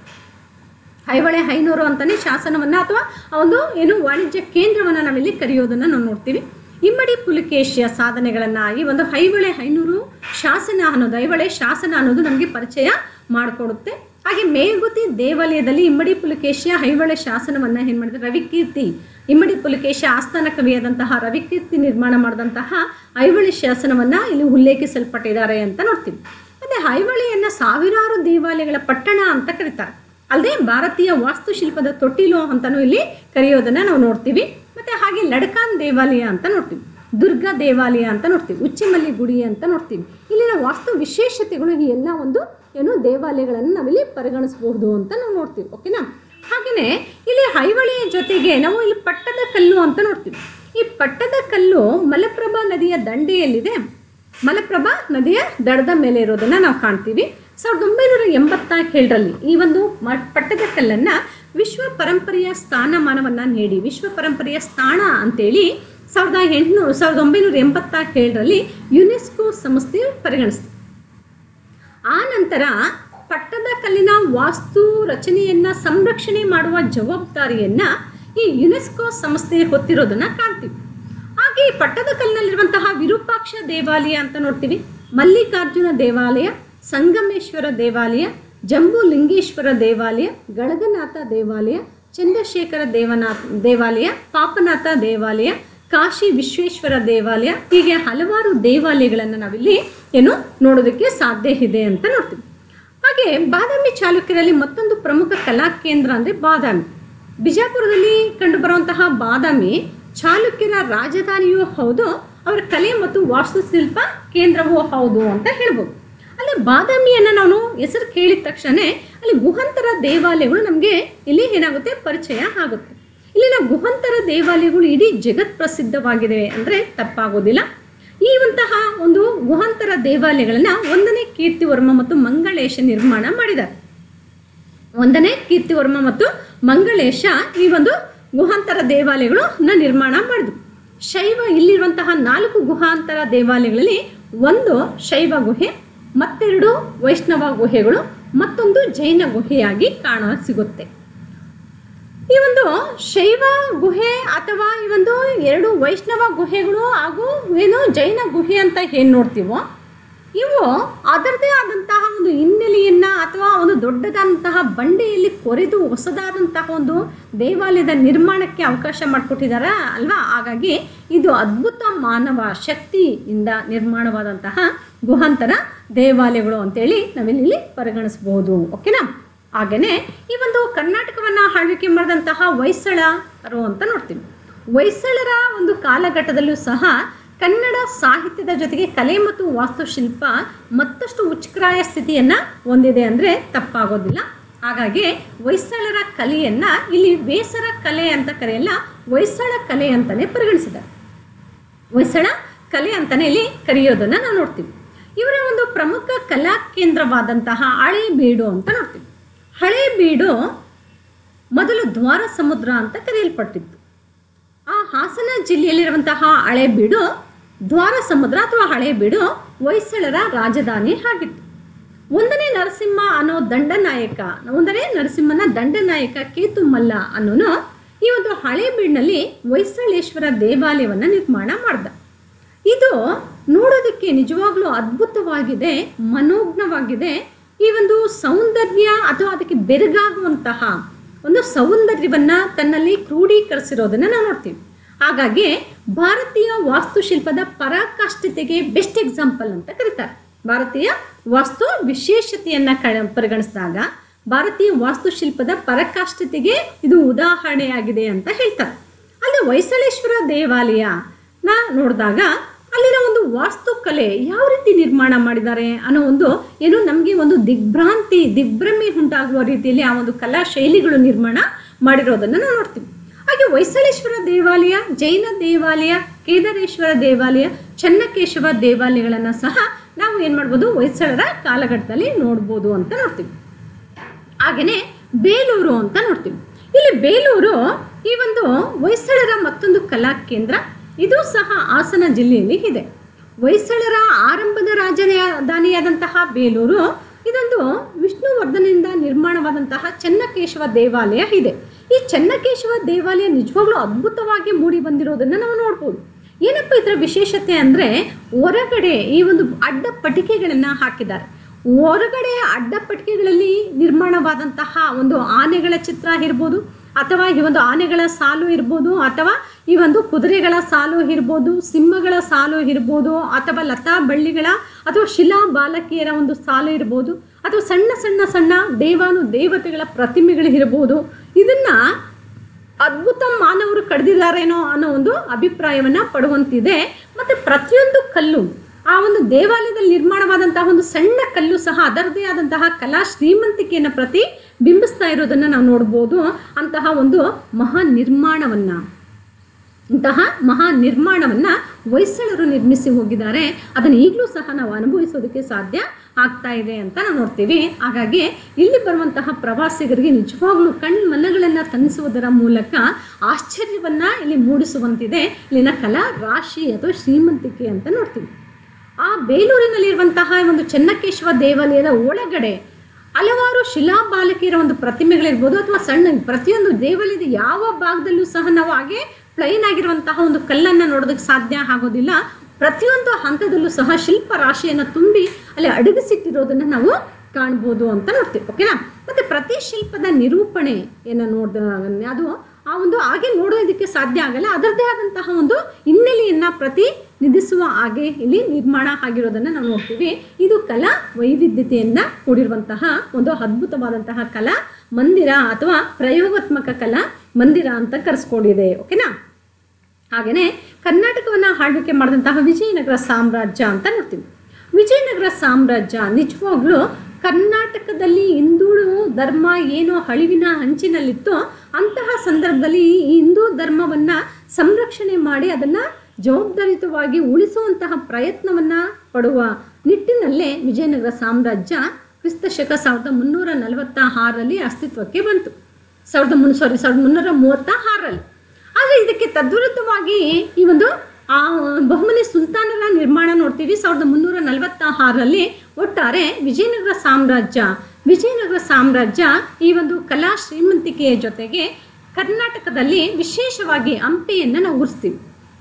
ಐಹೊಳೆ ಐನೂರು ಅಂತಲೇ ಶಾಸನವನ್ನು ಅಥವಾ ಆ ಒಂದು ಏನು ವಾಣಿಜ್ಯ ಕೇಂದ್ರವನ್ನು ನಾವಿಲ್ಲಿ ಕರೆಯೋದನ್ನು ನಾವು ನೋಡ್ತೀವಿ ಇಮ್ಮಡಿ ಪುಲಿಕೇಶಿಯ ಸಾಧನೆಗಳನ್ನು ಈ ಒಂದು ಐಹೊಳೆ ಐನೂರು ಶಾಸನ ಅನ್ನೋದು ಐಹೊಳೆ ಶಾಸನ ಅನ್ನೋದು ನಮಗೆ ಪರಿಚಯ ಮಾಡಿಕೊಡುತ್ತೆ ಹಾಗೆ ಮೇಲ್ಗುತಿ ದೇವಾಲಯದಲ್ಲಿ ಇಮ್ಮಡಿ ಪುಲಿಕೇಶಿಯ ಐಹೊಳೆ ಶಾಸನವನ್ನು ಏನು ಮಾಡಿದ್ರೆ ರವಿಕೀರ್ತಿ ಇಮ್ಮಡಿ ಪುಲಿಕೇಶ ಆಸ್ಥಾನ ಕವಿಯಾದಂತಹ ರವಿಕೀರ್ತಿ ನಿರ್ಮಾಣ ಮಾಡಿದಂತಹ ಐಹೊಳೆ ಶಾಸನವನ್ನು ಇಲ್ಲಿ ಉಲ್ಲೇಖಿಸಲ್ಪಟ್ಟಿದ್ದಾರೆ ಅಂತ ನೋಡ್ತೀವಿ ಮತ್ತು ಐಹೊಳೆಯನ್ನು ಸಾವಿರಾರು ದೇವಾಲಯಗಳ ಪಟ್ಟಣ ಅಂತ ಕರೀತಾರೆ ಅಲ್ಲದೆ ಭಾರತೀಯ ವಾಸ್ತುಶಿಲ್ಪದ ತೊಟ್ಟಿಲು ಅಂತಲೂ ಇಲ್ಲಿ ಕರೆಯೋದನ್ನು ನಾವು ನೋಡ್ತೀವಿ ಮತ್ತು ಹಾಗೆ ಲಡ್ಕಾನ್ ದೇವಾಲಯ ಅಂತ ನೋಡ್ತೀವಿ ದುರ್ಗಾ ದೇವಾಲಯ ಅಂತ ನೋಡ್ತೀವಿ ಉಚ್ಚಿಮಲ್ಲಿ ಗುಡಿ ಅಂತ ನೋಡ್ತೀವಿ ಇಲ್ಲಿನ ವಾಸ್ತು ವಿಶೇಷತೆಗಳು ಈ ಎಲ್ಲ ಒಂದು ಏನು ದೇವಾಲಯಗಳನ್ನು ನಾವಿಲ್ಲಿ ಪರಿಗಣಿಸಬಹುದು ಅಂತ ನಾವು ನೋಡ್ತೀವಿ ಓಕೆನಾ ಹಾಗೆಯೇ ಇಲ್ಲಿ ಐಹೊಳೆಯ ಜೊತೆಗೆ ನಾವು ಇಲ್ಲಿ ಪಟ್ಟದ ಕಲ್ಲು ಅಂತ ನೋಡ್ತೀವಿ ಈ ಪಟ್ಟದ ಕಲ್ಲು ಮಲಪ್ರಭಾ ನದಿಯ ದಂಡೆಯಲ್ಲಿದೆ ಮಲಪ್ರಭಾ ನದಿಯ ದಡದ ಮೇಲೆ ಇರೋದನ್ನು ನಾವು ಕಾಣ್ತೀವಿ ಸಾವಿರದ ಒಂಬೈನೂರ ಎಂಬತ್ತ ಏಳರಲ್ಲಿ ಈ ಒಂದು ಮ ಪಟ್ಟದ ಕಲ್ಲನ್ನು ವಿಶ್ವ ಪರಂಪರೆಯ ಸ್ಥಾನಮಾನವನ್ನು ನೀಡಿ ವಿಶ್ವ ಪರಂಪರೆಯ ಸ್ಥಾನ ಅಂತೇಳಿ ಸಾವಿರದ ಎಂಟುನೂರು ಸಾವಿರದ ಒಂಬೈನೂರ ಎಂಬತ್ತ ಏಳರಲ್ಲಿ ಯುನೆಸ್ಕೋ ಸಂಸ್ಥೆ ಪರಿಗಣಿಸಿತು ಆ ನಂತರ ಪಟ್ಟದ ಕಲ್ಲಿನ ವಾಸ್ತು ರಚನೆಯನ್ನ ಸಂರಕ್ಷಣೆ ಮಾಡುವ ಜವಾಬ್ದಾರಿಯನ್ನ ಈ ಯುನೆಸ್ಕೋ ಸಂಸ್ಥೆ ಹೊತ್ತಿರೋದನ್ನ ಕಾಣ್ತೀವಿ ಹಾಗೆ ಈ ಪಟ್ಟದ ಕಲ್ಲಿನಲ್ಲಿರುವಂತಹ ವಿರೂಪಾಕ್ಷ ದೇವಾಲಯ ಅಂತ ನೋಡ್ತೀವಿ ಮಲ್ಲಿಕಾರ್ಜುನ ದೇವಾಲಯ ಸಂಗಮೇಶ್ವರ ದೇವಾಲಯ ಜಂಬೂ ಲಿಂಗೇಶ್ವರ ದೇವಾಲಯ ಗಳಗನಾಥ ದೇವಾಲಯ ಚಂದ್ರಶೇಖರ ದೇವನಾಥ ದೇವಾಲಯ ಪಾಪನಾಥ ದೇವಾಲಯ ಕಾಶಿ ವಿಶ್ವೇಶ್ವರ ದೇವಾಲಯ ಹೀಗೆ ಹಲವಾರು ದೇವಾಲಯಗಳನ್ನು ನಾವಿಲ್ಲಿ ಏನು ನೋಡೋದಕ್ಕೆ ಸಾಧ್ಯ ಇದೆ ಅಂತ ನೋಡ್ತೀವಿ ಹಾಗೆ ಬಾದಾಮಿ ಚಾಲುಕ್ಯರಲ್ಲಿ ಮತ್ತೊಂದು ಪ್ರಮುಖ ಕಲಾ ಕೇಂದ್ರ ಅಂದರೆ ಬಾದಾಮಿ ಬಿಜಾಪುರದಲ್ಲಿ ಕಂಡುಬರುವಂತಹ ಬಾದಾಮಿ ಚಾಲುಕ್ಯರ ರಾಜಧಾನಿಯೂ ಹೌದು ಅವರ ಕಲೆ ಮತ್ತು ವಾಸ್ತುಶಿಲ್ಪ ಕೇಂದ್ರವೂ ಹೌದು ಅಂತ ಹೇಳ್ಬೋದು ಅಲ್ಲಿ ಬಾದಾಮಿಯನ್ನು ನಾನು ಹೆಸರು ಕೇಳಿದ ತಕ್ಷಣ ಅಲ್ಲಿ ಗುಹಂತರ ದೇವಾಲಯಗಳು ನಮಗೆ ಇಲ್ಲಿ ಏನಾಗುತ್ತೆ ಪರಿಚಯ ಆಗುತ್ತೆ ಇಲ್ಲಿನ ಗುಹಂತರ ದೇವಾಲಯಗಳು ಇಡೀ ಜಗತ್ ಪ್ರಸಿದ್ಧವಾಗಿದೆ ಅಂದರೆ ತಪ್ಪಾಗೋದಿಲ್ಲ ಈ ಒಂತಹ ಒಂದು ಗುಹಾಂತರ ದೇವಾಲಯಗಳನ್ನ ಒಂದನೇ ಕೀರ್ತಿವರ್ಮ ಮತ್ತು ಮಂಗಳೇಶ ನಿರ್ಮಾಣ ಮಾಡಿದ್ದಾರೆ ಒಂದನೇ ಕೀರ್ತಿವರ್ಮ ಮತ್ತು ಮಂಗಳೇಶ ಈ ಒಂದು ಗುಹಾಂತರ ದೇವಾಲಯಗಳನ್ನ ನಿರ್ಮಾಣ ಮಾಡಿದ್ರು ಶೈವ ಇಲ್ಲಿರುವಂತಹ ನಾಲ್ಕು ಗುಹಾಂತರ ದೇವಾಲಯಗಳಲ್ಲಿ ಒಂದು ಶೈವ ಗುಹೆ ಮತ್ತೆರಡು ವೈಷ್ಣವ ಗುಹೆಗಳು ಮತ್ತೊಂದು ಜೈನ ಗುಹೆಯಾಗಿ ಕಾಣ ಸಿಗುತ್ತೆ ಈ ಒಂದು ಶೈವ ಗುಹೆ ಅಥವಾ ಈ ಒಂದು ಎರಡು ವೈಷ್ಣವ ಗುಹೆಗಳು ಹಾಗೂ ಏನು ಜೈನ ಗುಹೆ ಅಂತ ಏನು ನೋಡ್ತೀವೋ ಇವು ಅದರದೇ ಆದಂತಹ ಒಂದು ಹಿನ್ನೆಲೆಯನ್ನು ಅಥವಾ ಒಂದು ದೊಡ್ಡದಾದಂತಹ ಬಂಡೆಯಲ್ಲಿ ಕೊರೆದು ಹೊಸದಾದಂತಹ ಒಂದು ದೇವಾಲಯದ ನಿರ್ಮಾಣಕ್ಕೆ ಅವಕಾಶ ಮಾಡಿಕೊಟ್ಟಿದ್ದಾರೆ ಅಲ್ವಾ ಹಾಗಾಗಿ ಇದು ಅದ್ಭುತ ಮಾನವ ಶಕ್ತಿಯಿಂದ ನಿರ್ಮಾಣವಾದಂತಹ ಗುಹಾಂತರ ದೇವಾಲಯಗಳು ಅಂತೇಳಿ ನಾವಿಲ್ಲಿ ಪರಿಗಣಿಸ್ಬೋದು ಓಕೆನಾ ಹಾಗೆಯೇ ಈ ಒಂದು ಕರ್ನಾಟಕವನ್ನು ಆಳ್ವಿಕೆ ಮಾಡಿದಂತಹ ಹೊಯ್ಸಳರು ಅಂತ ನೋಡ್ತೀವಿ ಹೊಯ್ಸಳರ ಒಂದು ಕಾಲಘಟ್ಟದಲ್ಲೂ ಸಹ ಕನ್ನಡ ಸಾಹಿತ್ಯದ ಜೊತೆಗೆ ಕಲೆ ಮತ್ತು ವಾಸ್ತುಶಿಲ್ಪ ಮತ್ತಷ್ಟು ಉಚ್ಛ್ರಾಯ ಸ್ಥಿತಿಯನ್ನು ಹೊಂದಿದೆ ಅಂದರೆ ತಪ್ಪಾಗೋದಿಲ್ಲ ಹಾಗಾಗಿ ಹೊಯ್ಸಳರ ಕಲೆಯನ್ನು ಇಲ್ಲಿ ಬೇಸರ ಕಲೆ ಅಂತ ಕರೆಯಲ್ಲ ಹೊಯ್ಸಳ ಕಲೆ ಅಂತಲೇ ಪರಿಗಣಿಸಿದ್ದಾರೆ ಹೊಯ್ಸಳ ಕಲೆ ಅಂತಲೇ ಇಲ್ಲಿ ಕರೆಯೋದನ್ನು ನಾವು ನೋಡ್ತೀವಿ ಇವರ ಒಂದು ಪ್ರಮುಖ ಕಲಾ ಕೇಂದ್ರವಾದಂತಹ ಹಳೇಬೀಡು ಅಂತ ನೋಡ್ತೀವಿ ಹಳೇಬೀಡು ಮೊದಲು ದ್ವಾರ ಸಮುದ್ರ ಅಂತ ಕರೆಯಲ್ಪಟ್ಟಿತ್ತು ಆ ಹಾಸನ ಜಿಲ್ಲೆಯಲ್ಲಿರುವಂತಹ ಹಳೇಬೀಡು ದ್ವಾರ ಸಮುದ್ರ ಅಥವಾ ಹಳೇಬೀಡು ಹೊಯ್ಸಳರ ರಾಜಧಾನಿ ಆಗಿತ್ತು ಒಂದನೇ ನರಸಿಂಹ ಅನ್ನೋ ದಂಡನಾಯಕ ಒಂದನೇ ನರಸಿಂಹನ ದಂಡನಾಯಕ ಕೇತುಮಲ್ಲ ಅನ್ನೋನು ಈ ಒಂದು ಹಳೇಬೀಡಿನಲ್ಲಿ ಹೊಯ್ಸಳೇಶ್ವರ ದೇವಾಲಯವನ್ನು ನಿರ್ಮಾಣ ಮಾಡ್ದ ಇದು ನೋಡೋದಕ್ಕೆ ನಿಜವಾಗ್ಲೂ ಅದ್ಭುತವಾಗಿದೆ ಮನೋಜ್ಞವಾಗಿದೆ ಈ ಒಂದು ಸೌಂದರ್ಯ ಅಥವಾ ಅದಕ್ಕೆ ಬೆರಗಾಗುವಂತಹ ಒಂದು ಸೌಂದರ್ಯವನ್ನ ತನ್ನಲ್ಲಿ ಕ್ರೋಢೀಕರಿಸಿರೋದನ್ನ ನಾವು ನೋಡ್ತೀವಿ ಹಾಗಾಗಿ ಭಾರತೀಯ ವಾಸ್ತುಶಿಲ್ಪದ ಪರಾಕಾಷ್ಠತೆಗೆ ಬೆಸ್ಟ್ ಎಕ್ಸಾಂಪಲ್ ಅಂತ ಕರೀತಾರೆ ಭಾರತೀಯ ವಾಸ್ತು ವಿಶೇಷತೆಯನ್ನ ಕ ಪರಿಗಣಿಸಿದಾಗ ಭಾರತೀಯ ವಾಸ್ತುಶಿಲ್ಪದ ಪರಾಕಾಷ್ಠತೆಗೆ ಇದು ಉದಾಹರಣೆಯಾಗಿದೆ ಅಂತ ಹೇಳ್ತಾರೆ ಅಲ್ಲಿ ಹೊಯ್ಸಳೇಶ್ವರ ದೇವಾಲಯ ನಾ ನೋಡಿದಾಗ ಅಲ್ಲಿನ ಒಂದು ವಾಸ್ತುಕಲೆ ಯಾವ ರೀತಿ ನಿರ್ಮಾಣ ಮಾಡಿದ್ದಾರೆ ಅನ್ನೋ ಒಂದು ಏನು ನಮಗೆ ಒಂದು ದಿಗ್ಭ್ರಾಂತಿ ದಿಗ್ಭ್ರಮೆ ಉಂಟಾಗುವ ರೀತಿಯಲ್ಲಿ ಆ ಒಂದು ಕಲಾ ಶೈಲಿಗಳು ನಿರ್ಮಾಣ ಮಾಡಿರೋದನ್ನು ನಾವು ನೋಡ್ತೀವಿ ಹಾಗೆ ಹೊಯ್ಸಳೇಶ್ವರ ದೇವಾಲಯ ಜೈನ ದೇವಾಲಯ ಕೇದಾರೇಶ್ವರ ದೇವಾಲಯ ಚನ್ನಕೇಶವ ದೇವಾಲಯಗಳನ್ನು ಸಹ ನಾವು ಏನು ಮಾಡ್ಬೋದು ಹೊಯ್ಸಳರ ಕಾಲಘಟ್ಟದಲ್ಲಿ ನೋಡ್ಬೋದು ಅಂತ ನೋಡ್ತೀವಿ ಹಾಗೆಯೇ ಬೇಲೂರು ಅಂತ ನೋಡ್ತೀವಿ ಇಲ್ಲಿ ಬೇಲೂರು ಈ ಒಂದು ಹೊಯ್ಸಳರ ಮತ್ತೊಂದು ಕಲಾ ಕೇಂದ್ರ ಇದು ಸಹ ಹಾಸನ ಜಿಲ್ಲೆಯಲ್ಲಿ ಇದೆ ಹೊಯ್ಸಳರ ಆರಂಭದ ರಾಜಧಾನಿಯಾದಂತಹ ಬೇಲೂರು ಇದೊಂದು ವಿಷ್ಣುವರ್ಧನಿಂದ ನಿರ್ಮಾಣವಾದಂತಹ ಚನ್ನಕೇಶವ ದೇವಾಲಯ ಇದೆ ಈ ಚನ್ನಕೇಶವ ದೇವಾಲಯ ನಿಜವಾಗ್ಲೂ ಅದ್ಭುತವಾಗಿ ಮೂಡಿ ಬಂದಿರೋದನ್ನು ನಾವು ನೋಡ್ಬೋದು ಏನಪ್ಪ ಇದರ ವಿಶೇಷತೆ ಅಂದರೆ ಹೊರಗಡೆ ಈ ಒಂದು ಅಡ್ಡ ಪಟಿಕೆಗಳನ್ನು ಹಾಕಿದ್ದಾರೆ ಹೊರಗಡೆ ಅಡ್ಡಪಟ್ಟಿಗೆಗಳಲ್ಲಿ ನಿರ್ಮಾಣವಾದಂತಹ ಒಂದು ಆನೆಗಳ ಚಿತ್ರ ಇರ್ಬೋದು ಅಥವಾ ಈ ಒಂದು ಆನೆಗಳ ಸಾಲು ಇರ್ಬೋದು ಅಥವಾ ಈ ಒಂದು ಕುದುರೆಗಳ ಸಾಲು ಇರ್ಬೋದು ಸಿಂಹಗಳ ಸಾಲು ಇರ್ಬೋದು ಅಥವಾ ಲತಾ ಬಳ್ಳಿಗಳ ಅಥವಾ ಶಿಲಾ ಬಾಲಕಿಯರ ಒಂದು ಸಾಲು ಇರ್ಬೋದು ಅಥವಾ ಸಣ್ಣ ಸಣ್ಣ ಸಣ್ಣ ದೇವಾನು ದೇವತೆಗಳ ಪ್ರತಿಮೆಗಳು ಇರ್ಬೋದು ಇದನ್ನ ಅದ್ಭುತ ಮಾನವರು ಕಡ್ದಿದ್ದಾರೇನೋ ಅನ್ನೋ ಒಂದು ಅಭಿಪ್ರಾಯವನ್ನ ಪಡುವಂತಿದೆ ಮತ್ತೆ ಪ್ರತಿಯೊಂದು ಕಲ್ಲು ಆ ಒಂದು ದೇವಾಲಯದಲ್ಲಿ ನಿರ್ಮಾಣವಾದಂತಹ ಒಂದು ಸಣ್ಣ ಕಲ್ಲು ಸಹ ಅದರದೇ ಆದಂತಹ ಕಲಾ ಶ್ರೀಮಂತಿಕೆಯನ್ನು ಪ್ರತಿ ಬಿಂಬಿಸ್ತಾ ಇರೋದನ್ನು ನಾವು ನೋಡ್ಬೋದು ಅಂತಹ ಒಂದು ಮಹಾ ನಿರ್ಮಾಣವನ್ನ ಇಂತಹ ಮಹಾ ನಿರ್ಮಾಣವನ್ನ ಹೊಯ್ಸಳರು ನಿರ್ಮಿಸಿ ಹೋಗಿದ್ದಾರೆ ಅದನ್ನು ಈಗಲೂ ಸಹ ನಾವು ಅನುಭವಿಸೋದಕ್ಕೆ ಸಾಧ್ಯ ಆಗ್ತಾ ಇದೆ ಅಂತ ನಾವು ನೋಡ್ತೀವಿ ಹಾಗಾಗಿ ಇಲ್ಲಿ ಬರುವಂತಹ ಪ್ರವಾಸಿಗರಿಗೆ ನಿಜವಾಗ್ಲೂ ಕಣ್ಣು ಮನಗಳನ್ನು ತಣಿಸುವುದರ ಮೂಲಕ ಆಶ್ಚರ್ಯವನ್ನ ಇಲ್ಲಿ ಮೂಡಿಸುವಂತಿದೆ ಇಲ್ಲಿನ ಕಲಾ ರಾಶಿ ಅಥವಾ ಶ್ರೀಮಂತಿಕೆ ಅಂತ ನೋಡ್ತೀವಿ ಆ ಬೇಲೂರಿನಲ್ಲಿರುವಂತಹ ಒಂದು ಚೆನ್ನಕೇಶವ ದೇವಾಲಯದ ಒಳಗಡೆ ಹಲವಾರು ಶಿಲಾಬಾಲಕಿಯರ ಒಂದು ಪ್ರತಿಮೆಗಳಿರ್ಬೋದು ಅಥವಾ ಸಣ್ಣ ಪ್ರತಿಯೊಂದು ದೇವಾಲಯದ ಯಾವ ಭಾಗದಲ್ಲೂ ಸಹ ನಾವು ಹಾಗೆ ಪ್ಲೈನ್ ಆಗಿರುವಂತಹ ಒಂದು ಕಲ್ಲನ್ನು ನೋಡೋದಕ್ಕೆ ಸಾಧ್ಯ ಆಗೋದಿಲ್ಲ ಪ್ರತಿಯೊಂದು ಹಂತದಲ್ಲೂ ಸಹ ಶಿಲ್ಪ ರಾಶಿಯನ್ನು ತುಂಬಿ ಅಲ್ಲಿ ಅಡಗಿಸಿಟ್ಟಿರೋದನ್ನು ನಾವು ಕಾಣ್ಬೋದು ಅಂತ ನೋಡ್ತೀವಿ ಓಕೆನಾ ಮತ್ತೆ ಪ್ರತಿ ಶಿಲ್ಪದ ನಿರೂಪಣೆಯನ್ನು ನೋಡಿದ ಅದು ಆ ಒಂದು ಹಾಗೆ ನೋಡೋದಕ್ಕೆ ಸಾಧ್ಯ ಆಗಲ್ಲ ಅದರದ್ದೇ ಆದಂತಹ ಒಂದು ಹಿನ್ನೆಲೆಯನ್ನ ಪ್ರತಿನಿಧಿಸುವ ಹಾಗೆ ಇಲ್ಲಿ ನಿರ್ಮಾಣ ಆಗಿರೋದನ್ನ ನಾವು ನೋಡ್ತೀವಿ ಇದು ಕಲಾ ವೈವಿಧ್ಯತೆಯನ್ನ ಕೂಡಿರುವಂತಹ ಒಂದು ಅದ್ಭುತವಾದಂತಹ ಕಲಾ ಮಂದಿರ ಅಥವಾ ಪ್ರಯೋಗಾತ್ಮಕ ಕಲಾ ಮಂದಿರ ಅಂತ ಕರೆಸ್ಕೊಂಡಿದೆ ಓಕೆನಾ ಹಾಗೆಯೇ ಕರ್ನಾಟಕವನ್ನು ಆಳ್ವಿಕೆ ಮಾಡಿದಂತಹ ವಿಜಯನಗರ ಸಾಮ್ರಾಜ್ಯ ಅಂತ ನೋಡ್ತೀವಿ ವಿಜಯನಗರ ಸಾಮ್ರಾಜ್ಯ ನಿಜವಾಗ್ಲೂ ಕರ್ನಾಟಕದಲ್ಲಿ ಹಿಂದೂ ಧರ್ಮ ಏನೋ ಅಳಿವಿನ ಅಂಚಿನಲ್ಲಿತ್ತು ಅಂತಹ ಸಂದರ್ಭದಲ್ಲಿ ಈ ಹಿಂದೂ ಧರ್ಮವನ್ನ ಸಂರಕ್ಷಣೆ ಮಾಡಿ ಅದನ್ನ ಜವಾಬ್ದಾರಿಯುತವಾಗಿ ಉಳಿಸುವಂತಹ ಪ್ರಯತ್ನವನ್ನ ಪಡುವ ನಿಟ್ಟಿನಲ್ಲೇ ವಿಜಯನಗರ ಸಾಮ್ರಾಜ್ಯ ಕ್ರಿಸ್ತ ಶಕ ಸಾವಿರದ ಮುನ್ನೂರ ನಲವತ್ತ ಆರರಲ್ಲಿ ಅಸ್ತಿತ್ವಕ್ಕೆ ಬಂತು ಸಾವಿರದ ಮುನ್ ಸಾರಿ ಸಾವಿರದ ಮುನ್ನೂರ ಮೂವತ್ತ ಆರರಲ್ಲಿ ಆದರೆ ಇದಕ್ಕೆ ತದ್ವಿರುದ್ಧವಾಗಿ ಈ ಒಂದು ಆ ಬಹುಮನಿ ಸುಲ್ತಾನರ ನಿರ್ಮಾಣ ನೋಡ್ತೀವಿ ಸಾವಿರದ ಮುನ್ನೂರ ನಲವತ್ತ ಆರರಲ್ಲಿ ಒಟ್ಟಾರೆ ವಿಜಯನಗರ ಸಾಮ್ರಾಜ್ಯ ವಿಜಯನಗರ ಸಾಮ್ರಾಜ್ಯ ಈ ಒಂದು ಕಲಾ ಶ್ರೀಮಂತಿಕೆಯ ಜೊತೆಗೆ ಕರ್ನಾಟಕದಲ್ಲಿ ವಿಶೇಷವಾಗಿ ಹಂಪೆಯನ್ನು ನಾವು ಉರಿಸ್ತೀವಿ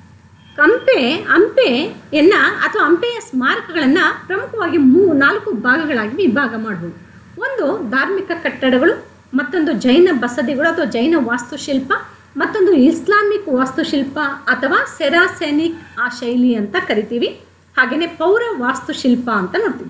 ಹಂಪೆ ಹಂಪೆಯನ್ನ ಅಥವಾ ಹಂಪೆಯ ಸ್ಮಾರಕಗಳನ್ನು ಪ್ರಮುಖವಾಗಿ ಮೂ ನಾಲ್ಕು ಭಾಗಗಳಾಗಿ ವಿಭಾಗ ಮಾಡ್ಬೋದು ಒಂದು ಧಾರ್ಮಿಕ ಕಟ್ಟಡಗಳು ಮತ್ತೊಂದು ಜೈನ ಬಸದಿಗಳು ಅಥವಾ ಜೈನ ವಾಸ್ತುಶಿಲ್ಪ ಮತ್ತೊಂದು ಇಸ್ಲಾಮಿಕ್ ವಾಸ್ತುಶಿಲ್ಪ ಅಥವಾ ಸೆರಾಸೆನಿಕ್ ಆ ಶೈಲಿ ಅಂತ ಕರಿತೀವಿ ಹಾಗೆಯೇ ಪೌರ ವಾಸ್ತುಶಿಲ್ಪ ಅಂತ ನೋಡ್ತೀವಿ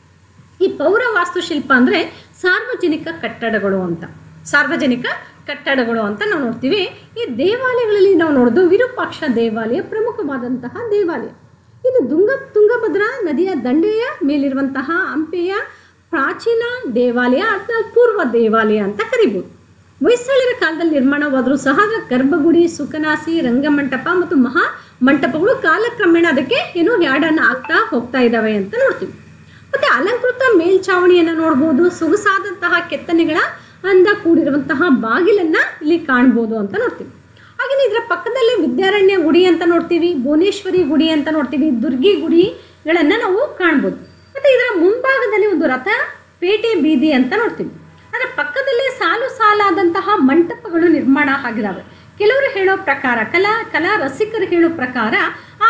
ಈ ಪೌರ ವಾಸ್ತುಶಿಲ್ಪ ಅಂದರೆ ಸಾರ್ವಜನಿಕ ಕಟ್ಟಡಗಳು ಅಂತ ಸಾರ್ವಜನಿಕ ಕಟ್ಟಡಗಳು ಅಂತ ನಾವು ನೋಡ್ತೀವಿ ಈ ದೇವಾಲಯಗಳಲ್ಲಿ ನಾವು ನೋಡೋದು ವಿರೂಪಾಕ್ಷ ದೇವಾಲಯ ಪ್ರಮುಖವಾದಂತಹ ದೇವಾಲಯ ಇದು ದುಂಗ ತುಂಗಭದ್ರಾ ನದಿಯ ದಂಡೆಯ ಮೇಲಿರುವಂತಹ ಹಂಪೆಯ ಪ್ರಾಚೀನ ದೇವಾಲಯ ಅಥವಾ ಪೂರ್ವ ದೇವಾಲಯ ಅಂತ ಕರಿಬೋದು ಹೊಯ್ಸಳರ ಕಾಲದಲ್ಲಿ ನಿರ್ಮಾಣವಾದರೂ ಸಹ ಅದರ ಗರ್ಭಗುಡಿ ಸುಕನಾಸಿ ರಂಗಮಂಟಪ ಮತ್ತು ಮಹಾ ಮಂಟಪಗಳು ಕಾಲಕ್ರಮೇಣ ಅದಕ್ಕೆ ಏನು ಯಾಡನ್ನು ಆಗ್ತಾ ಹೋಗ್ತಾ ಇದ್ದಾವೆ ಅಂತ ನೋಡ್ತೀವಿ ಮತ್ತೆ ಅಲಂಕೃತ ಮೇಲ್ಛಾವಣಿಯನ್ನು ನೋಡ್ಬೋದು ಸೊಗಸಾದಂತಹ ಕೆತ್ತನೆಗಳ ಅಂದ ಕೂಡಿರುವಂತಹ ಬಾಗಿಲನ್ನ ಇಲ್ಲಿ ಕಾಣ್ಬೋದು ಅಂತ ನೋಡ್ತೀವಿ ಹಾಗೆಯೇ ಇದರ ಪಕ್ಕದಲ್ಲಿ ವಿದ್ಯಾರಣ್ಯ ಗುಡಿ ಅಂತ ನೋಡ್ತೀವಿ ಭುವನೇಶ್ವರಿ ಗುಡಿ ಅಂತ ನೋಡ್ತೀವಿ ದುರ್ಗಿ ಗುಡಿಗಳನ್ನ ನಾವು ಕಾಣ್ಬೋದು ಮತ್ತೆ ಇದರ ಮುಂಭಾಗದಲ್ಲಿ ಒಂದು ರಥ ಪೇಟೆ ಬೀದಿ ಅಂತ ನೋಡ್ತೀವಿ ಅದರ ಪಕ್ಕದಲ್ಲೇ ಸಾಲು ಸಾಲಾದಂತಹ ಮಂಟಪಗಳು ನಿರ್ಮಾಣ ಆಗಿದ್ದಾವೆ ಕೆಲವರು ಹೇಳೋ ಪ್ರಕಾರ ಕಲಾ ಕಲಾ ರಸಿಕರು ಹೇಳೋ ಪ್ರಕಾರ ಆ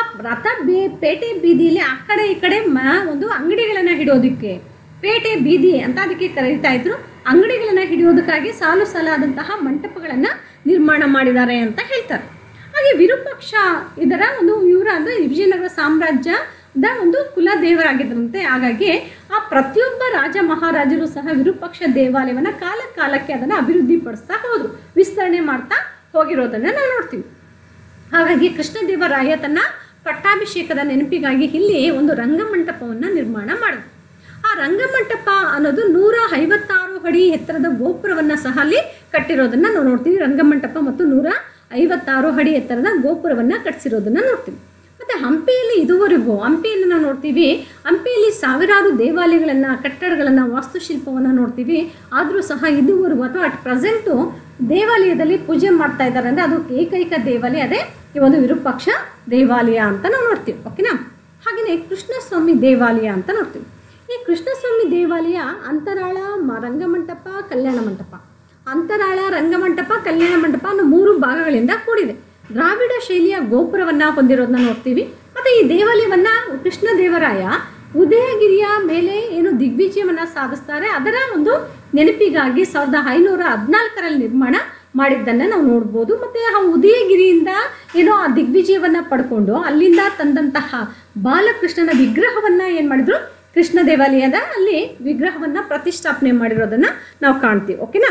ರಥ ಬೇ ಪೇಟೆ ಬೀದಿಯಲ್ಲಿ ಆ ಕಡೆ ಈ ಕಡೆ ಮ ಒಂದು ಅಂಗಡಿಗಳನ್ನು ಹಿಡೋದಕ್ಕೆ ಪೇಟೆ ಬೀದಿ ಅಂತ ಅದಕ್ಕೆ ಕರೀತಾ ಇದ್ರು ಅಂಗಡಿಗಳನ್ನು ಹಿಡಿಯೋದಕ್ಕಾಗಿ ಸಾಲು ಸಾಲಾದಂತಹ ಮಂಟಪಗಳನ್ನು ನಿರ್ಮಾಣ ಮಾಡಿದ್ದಾರೆ ಅಂತ ಹೇಳ್ತಾರೆ ಹಾಗೆ ವಿರೂಪಾಕ್ಷ ಇದರ ಒಂದು ಇವರ ಅಂದರೆ ವಿಜಯನಗರ ಸಾಮ್ರಾಜ್ಯದ ಒಂದು ಕುಲ ದೇವರಾಗಿದ್ದರಂತೆ ಹಾಗಾಗಿ ಆ ಪ್ರತಿಯೊಬ್ಬ ರಾಜ ಮಹಾರಾಜರು ಸಹ ವಿರೂಪಾಕ್ಷ ದೇವಾಲಯವನ್ನು ಕಾಲ ಕಾಲಕ್ಕೆ ಅದನ್ನು ಅಭಿವೃದ್ಧಿಪಡಿಸ್ತಾ ಹೋದರು ವಿಸ್ತರಣೆ ಮಾಡ್ತಾ ಹೋಗಿರೋದನ್ನು ನಾವು ನೋಡ್ತೀವಿ ಹಾಗಾಗಿ ಕೃಷ್ಣದೇವರಾಯ ತನ್ನ ಪಟ್ಟಾಭಿಷೇಕದ ನೆನಪಿಗಾಗಿ ಇಲ್ಲಿ ಒಂದು ರಂಗಮಂಟಪವನ್ನು ನಿರ್ಮಾಣ ಮಾಡಿದ್ರು ಆ ರಂಗಮಂಟಪ ಅನ್ನೋದು ನೂರ ಐವತ್ತಾರು ಅಡಿ ಎತ್ತರದ ಗೋಪುರವನ್ನು ಸಹ ಅಲ್ಲಿ ಕಟ್ಟಿರೋದನ್ನ ನಾವು ನೋಡ್ತೀವಿ ರಂಗಮಂಟಪ ಮತ್ತು ನೂರ ಐವತ್ತಾರು ಅಡಿ ಎತ್ತರದ ಗೋಪುರವನ್ನು ಕಟ್ಟಿಸಿರೋದನ್ನ ನೋಡ್ತೀವಿ ಮತ್ತು ಹಂಪಿಯಲ್ಲಿ ಇದುವರೆಗೂ ಹಂಪಿಯನ್ನು ನಾವು ನೋಡ್ತೀವಿ ಹಂಪಿಯಲ್ಲಿ ಸಾವಿರಾರು ದೇವಾಲಯಗಳನ್ನು ಕಟ್ಟಡಗಳನ್ನು ವಾಸ್ತುಶಿಲ್ಪವನ್ನು ನೋಡ್ತೀವಿ ಆದರೂ ಸಹ ಇದುವರೆಗೂ ಅಥವಾ ಅಟ್ ಪ್ರೆಸೆಂಟು ದೇವಾಲಯದಲ್ಲಿ ಪೂಜೆ ಮಾಡ್ತಾ ಇದ್ದಾರೆ ಅಂದರೆ ಅದು ಏಕೈಕ ದೇವಾಲಯ ಅದೇ ಈ ಒಂದು ವಿರೂಪಾಕ್ಷ ದೇವಾಲಯ ಅಂತ ನಾವು ನೋಡ್ತೀವಿ ಓಕೆನಾ ಹಾಗೆಯೇ ಕೃಷ್ಣಸ್ವಾಮಿ ದೇವಾಲಯ ಅಂತ ನೋಡ್ತೀವಿ ಈ ಕೃಷ್ಣಸ್ವಾಮಿ ದೇವಾಲಯ ಅಂತರಾಳ ಮ- ರಂಗಮಂಟಪ ಕಲ್ಯಾಣ ಮಂಟಪ ಅಂತರಾಳ ರಂಗಮಂಟಪ ಕಲ್ಯಾಣ ಮಂಟಪ ಅನ್ನೋ ಮೂರು ಭಾಗಗಳಿಂದ ಕೂಡಿದೆ ದ್ರಾವಿಡ ಶೈಲಿಯ ಗೋಪುರವನ್ನು ಹೊಂದಿರೋದನ್ನ ನೋಡ್ತೀವಿ ಮತ್ತು ಈ ದೇವಾಲಯವನ್ನು ಕೃಷ್ಣದೇವರಾಯ ಉದಯಗಿರಿಯ ಮೇಲೆ ಏನು ದಿಗ್ವಿಜಯವನ್ನು ಸಾಧಿಸ್ತಾರೆ ಅದರ ಒಂದು ನೆನಪಿಗಾಗಿ ಸಾವಿರದ ಐನೂರ ಹದಿನಾಲ್ಕರಲ್ಲಿ ನಿರ್ಮಾಣ ಮಾಡಿದ್ದನ್ನು ನಾವು ನೋಡ್ಬೋದು ಮತ್ತು ಆ ಉದಯಗಿರಿಯಿಂದ ಏನೋ ಆ ದಿಗ್ವಿಜಯವನ್ನು ಪಡ್ಕೊಂಡು ಅಲ್ಲಿಂದ ತಂದಂತಹ ಬಾಲಕೃಷ್ಣನ ವಿಗ್ರಹವನ್ನು ಏನು ಮಾಡಿದ್ರು ಕೃಷ್ಣ ದೇವಾಲಯದ ಅಲ್ಲಿ ವಿಗ್ರಹವನ್ನು ಪ್ರತಿಷ್ಠಾಪನೆ ಮಾಡಿರೋದನ್ನು ನಾವು ಕಾಣ್ತೀವಿ ಓಕೆನಾ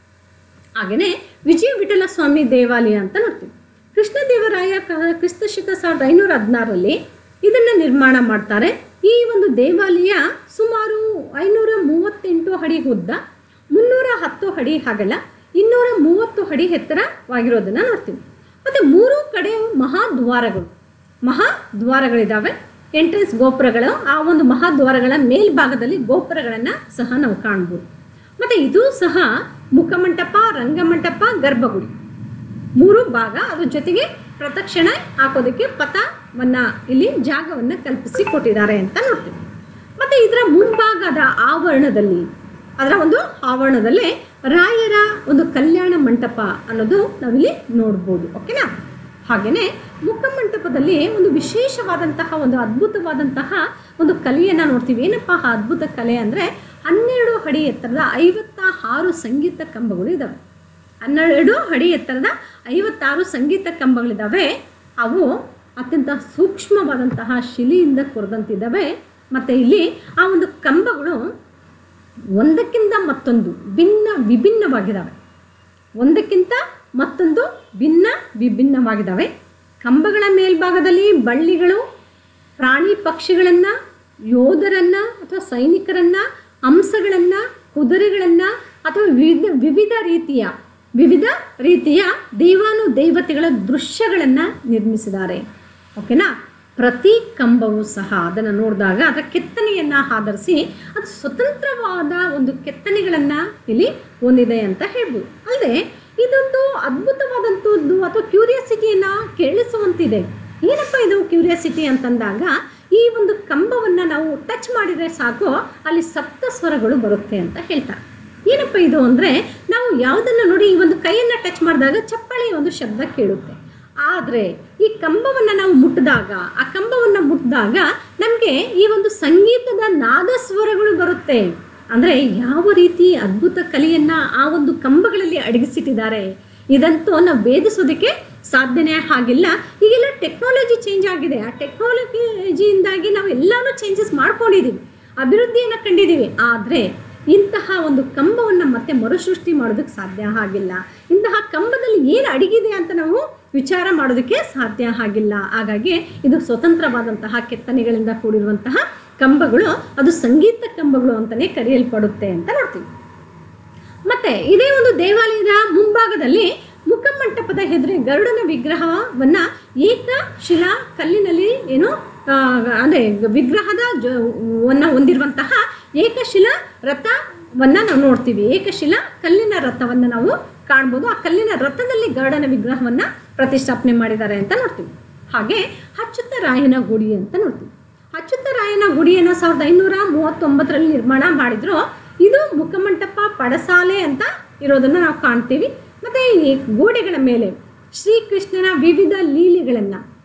ಹಾಗೆಯೇ ವಿಜಯ ವಿಠಲ ಸ್ವಾಮಿ ದೇವಾಲಯ ಅಂತ ನೋಡ್ತೀವಿ ಕೃಷ್ಣದೇವರಾಯ ಕ- ಕ್ರಿಸ್ತ ಶಕ ಸಾವಿರದ ಐನೂರ ಹದಿನಾರರಲ್ಲಿ ಇದನ್ನು ನಿರ್ಮಾಣ ಮಾಡ್ತಾರೆ ಈ ಒಂದು ದೇವಾಲಯ ಸುಮಾರು ಐನೂರ ಮೂವತ್ತೆಂಟು ಅಡಿ ಉದ್ದ ಮುನ್ನೂರ ಹತ್ತು ಅಡಿ ಅಗಲ ಇನ್ನೂರ ಮೂವತ್ತು ಅಡಿ ಎತ್ತರವಾಗಿರೋದನ್ನು ನೋಡ್ತೀವಿ ಮತ್ತು ಮೂರು ಕಡೆ ಮಹಾದ್ವಾರಗಳು ಮಹಾದ್ವಾರಗಳಿದ್ದಾವೆ ಎಂಟ್ರೆನ್ಸ್ ಗೋಪುರಗಳು ಆ ಒಂದು ಮಹಾದ್ವಾರಗಳ ಮೇಲ್ಭಾಗದಲ್ಲಿ ಗೋಪುರಗಳನ್ನು ಸಹ ನಾವು ಕಾಣ್ಬೋದು ಮತ್ತು ಇದು ಸಹ ಮುಖಮಂಟಪ ರಂಗಮಂಟಪ ಗರ್ಭಗುಡಿ ಮೂರು ಭಾಗ ಅದ್ರ ಜೊತೆಗೆ ಪ್ರದಕ್ಷಿಣ ಹಾಕೋದಕ್ಕೆ ಪಥವನ್ನ ಇಲ್ಲಿ ಜಾಗವನ್ನು ಕಲ್ಪಿಸಿ ಕೊಟ್ಟಿದ್ದಾರೆ ಅಂತ ನೋಡ್ತೀವಿ ಮತ್ತು ಇದರ ಮುಂಭಾಗದ ಆವರಣದಲ್ಲಿ ಅದರ ಒಂದು ಆವರಣದಲ್ಲೇ ರಾಯರ ಒಂದು ಕಲ್ಯಾಣ ಮಂಟಪ ಅನ್ನೋದು ನಾವಿಲ್ಲಿ ನೋಡ್ಬೋದು ಓಕೆನಾ ಹಾಗೆಯೇ ಮುಖಮಂಟಪದಲ್ಲಿ ಒಂದು ವಿಶೇಷವಾದಂತಹ ಒಂದು ಅದ್ಭುತವಾದಂತಹ ಒಂದು ಕಲೆಯನ್ನು ನೋಡ್ತೀವಿ ಏನಪ್ಪ ಆ ಅದ್ಭುತ ಕಲೆ ಅಂದರೆ ಹನ್ನೆರಡು ಅಡಿ ಎತ್ತರದ ಐವತ್ತ ಆರು ಸಂಗೀತ ಕಂಬಗಳು ಇದ್ದಾವೆ ಹನ್ನೆರಡು ಅಡಿ ಎತ್ತರದ ಐವತ್ತಾರು ಸಂಗೀತ ಕಂಬಗಳಿದ್ದಾವೆ ಅವು ಅತ್ಯಂತ ಸೂಕ್ಷ್ಮವಾದಂತಹ ಶಿಲೆಯಿಂದ ಕೊರೆದಂತಿದ್ದಾವೆ ಮತ್ತು ಇಲ್ಲಿ ಆ ಒಂದು ಕಂಬಗಳು ಒಂದಕ್ಕಿಂತ ಮತ್ತೊಂದು ಭಿನ್ನ ವಿಭಿನ್ನವಾಗಿದ್ದಾವೆ ಒಂದಕ್ಕಿಂತ ಮತ್ತೊಂದು ಭಿನ್ನ ವಿಭಿನ್ನವಾಗಿದ್ದಾವೆ ಕಂಬಗಳ ಮೇಲ್ಭಾಗದಲ್ಲಿ ಬಳ್ಳಿಗಳು ಪ್ರಾಣಿ ಪಕ್ಷಿಗಳನ್ನು ಯೋಧರನ್ನು ಅಥವಾ ಸೈನಿಕರನ್ನು ಹಂಸಗಳನ್ನು ಕುದುರೆಗಳನ್ನು ಅಥವಾ ವಿವಿಧ ವಿವಿಧ ರೀತಿಯ ವಿವಿಧ ರೀತಿಯ ದೇವಾನು ದೇವತೆಗಳ ದೃಶ್ಯಗಳನ್ನು ನಿರ್ಮಿಸಿದ್ದಾರೆ ಓಕೆನಾ ಪ್ರತಿ ಕಂಬವೂ ಸಹ ಅದನ್ನು ನೋಡಿದಾಗ ಅದರ ಕೆತ್ತನೆಯನ್ನು ಆಧರಿಸಿ ಅದು ಸ್ವತಂತ್ರವಾದ ಒಂದು ಕೆತ್ತನೆಗಳನ್ನು ಇಲ್ಲಿ ಹೊಂದಿದೆ ಅಂತ ಹೇಳ್ಬೋದು ಅಲ್ಲದೆ ಇದೊಂದು ಅದ್ಭುತವಾದಂಥದ್ದು ಅಥವಾ ಕ್ಯೂರಿಯಾಸಿಟಿಯನ್ನು ಕೇಳಿಸುವಂತಿದೆ ಏನಪ್ಪ ಇದು ಕ್ಯೂರಿಯಾಸಿಟಿ ಅಂತಂದಾಗ ಈ ಒಂದು ಕಂಬವನ್ನು ನಾವು ಟಚ್ ಮಾಡಿದರೆ ಸಾಕು ಅಲ್ಲಿ ಸಪ್ತ ಸ್ವರಗಳು ಬರುತ್ತೆ ಅಂತ ಹೇಳ್ತಾರೆ ಏನಪ್ಪ ಇದು ಅಂದರೆ ನಾವು ಯಾವುದನ್ನು ನೋಡಿ ಈ ಒಂದು ಕೈಯನ್ನು ಟಚ್ ಮಾಡಿದಾಗ ಚಪ್ಪಾಳೆಯ ಒಂದು ಶಬ್ದ ಕೇಳುತ್ತೆ ಆದರೆ ಈ ಕಂಬವನ್ನು ನಾವು ಮುಟ್ಟಿದಾಗ ಆ ಕಂಬವನ್ನು ಮುಟ್ಟಿದಾಗ ನಮಗೆ ಈ ಒಂದು ಸಂಗೀತದ ನಾದ ಸ್ವರಗಳು ಬರುತ್ತೆ ಅಂದರೆ ಯಾವ ರೀತಿ ಅದ್ಭುತ ಕಲೆಯನ್ನು ಆ ಒಂದು ಕಂಬಗಳಲ್ಲಿ ಅಡಗಿಸಿಟ್ಟಿದ್ದಾರೆ ಇದಂತೂ ನಾವು ಭೇದಿಸೋದಕ್ಕೆ ಸಾಧ್ಯನೇ ಆಗಿಲ್ಲ ಈಗೆಲ್ಲ ಟೆಕ್ನಾಲಜಿ ಚೇಂಜ್ ಆಗಿದೆ ಆ ಟೆಕ್ನಾಲಜಿಯಿಂದಾಗಿ ನಾವು ಎಲ್ಲಾನು ಚೇಂಜಸ್ ಮಾಡ್ಕೊಂಡಿದ್ದೀವಿ ಅಭಿವೃದ್ಧಿಯನ್ನು ಕಂಡಿದ್ದೀವಿ ಆದರೆ ಇಂತಹ ಒಂದು ಕಂಬವನ್ನು ಮತ್ತೆ ಮರುಸೃಷ್ಟಿ ಮಾಡೋದಕ್ಕೆ ಸಾಧ್ಯ ಆಗಿಲ್ಲ ಇಂತಹ ಕಂಬದಲ್ಲಿ ಏನು ಅಡಗಿದೆ ಅಂತ ನಾವು ವಿಚಾರ ಮಾಡೋದಕ್ಕೆ ಸಾಧ್ಯ ಆಗಿಲ್ಲ ಹಾಗಾಗಿ ಇದು ಸ್ವತಂತ್ರವಾದಂತಹ ಕೆತ್ತನೆಗಳಿಂದ ಕೂಡಿರುವಂತಹ ಕಂಬಗಳು ಅದು ಸಂಗೀತ ಕಂಬಗಳು ಅಂತಲೇ ಕರೆಯಲ್ಪಡುತ್ತೆ ಅಂತ ನೋಡ್ತೀವಿ ಮತ್ತೆ ಇದೇ ಒಂದು ದೇವಾಲಯದ ಮುಂಭಾಗದಲ್ಲಿ ಮುಖಮಂಟಪದ ಎದುರು ಗರುಡನ ವಿಗ್ರಹವನ್ನ ಏಕಶಿಲಾ ಕಲ್ಲಿನಲ್ಲಿ ಏನು ಆ, ಅಂದ್ರೆ ವಿಗ್ರಹದ ಜ- ವನ್ನ ಹೊಂದಿರುವಂತಹ ಏಕಶಿಲಾ ರಥವನ್ನ ನಾವು ನೋಡ್ತೀವಿ ಏಕಶಿಲಾ ಕಲ್ಲಿನ ರಥವನ್ನ ನಾವು ಕಾಣ್ಬೋದು ಆ ಕಲ್ಲಿನ ರಥದಲ್ಲಿ ಗರುಡನ ವಿಗ್ರಹವನ್ನ ಪ್ರತಿಷ್ಠಾಪನೆ ಮಾಡಿದ್ದಾರೆ ಅಂತ ನೋಡ್ತೀವಿ ಹಾಗೆ ಅಚ್ಯುತ ರಾಯನ ಗುಡಿ ಅಂತ ನೋಡ್ತೀವಿ ಅಚ್ಯುತ ರಾಯನ ಗುಡಿಯನ್ನು ಸಾವಿರದ ಐನೂರ ಮೂವತ್ತೊಂಬತ್ತರಲ್ಲಿ ನಿರ್ಮಾಣ ಮಾಡಿದ್ರು ಇದು ಮುಖಮಂಟಪ ಪಡಸಾಲೆ ಅಂತ ಇರೋದನ್ನು ನಾವು ಕಾಣ್ತೀವಿ ಮತ್ತು ಈ ಗೋಡೆಗಳ ಮೇಲೆ ಶ್ರೀಕೃಷ್ಣನ ವಿವಿಧ ಲೀಲೆಗಳನ್ನು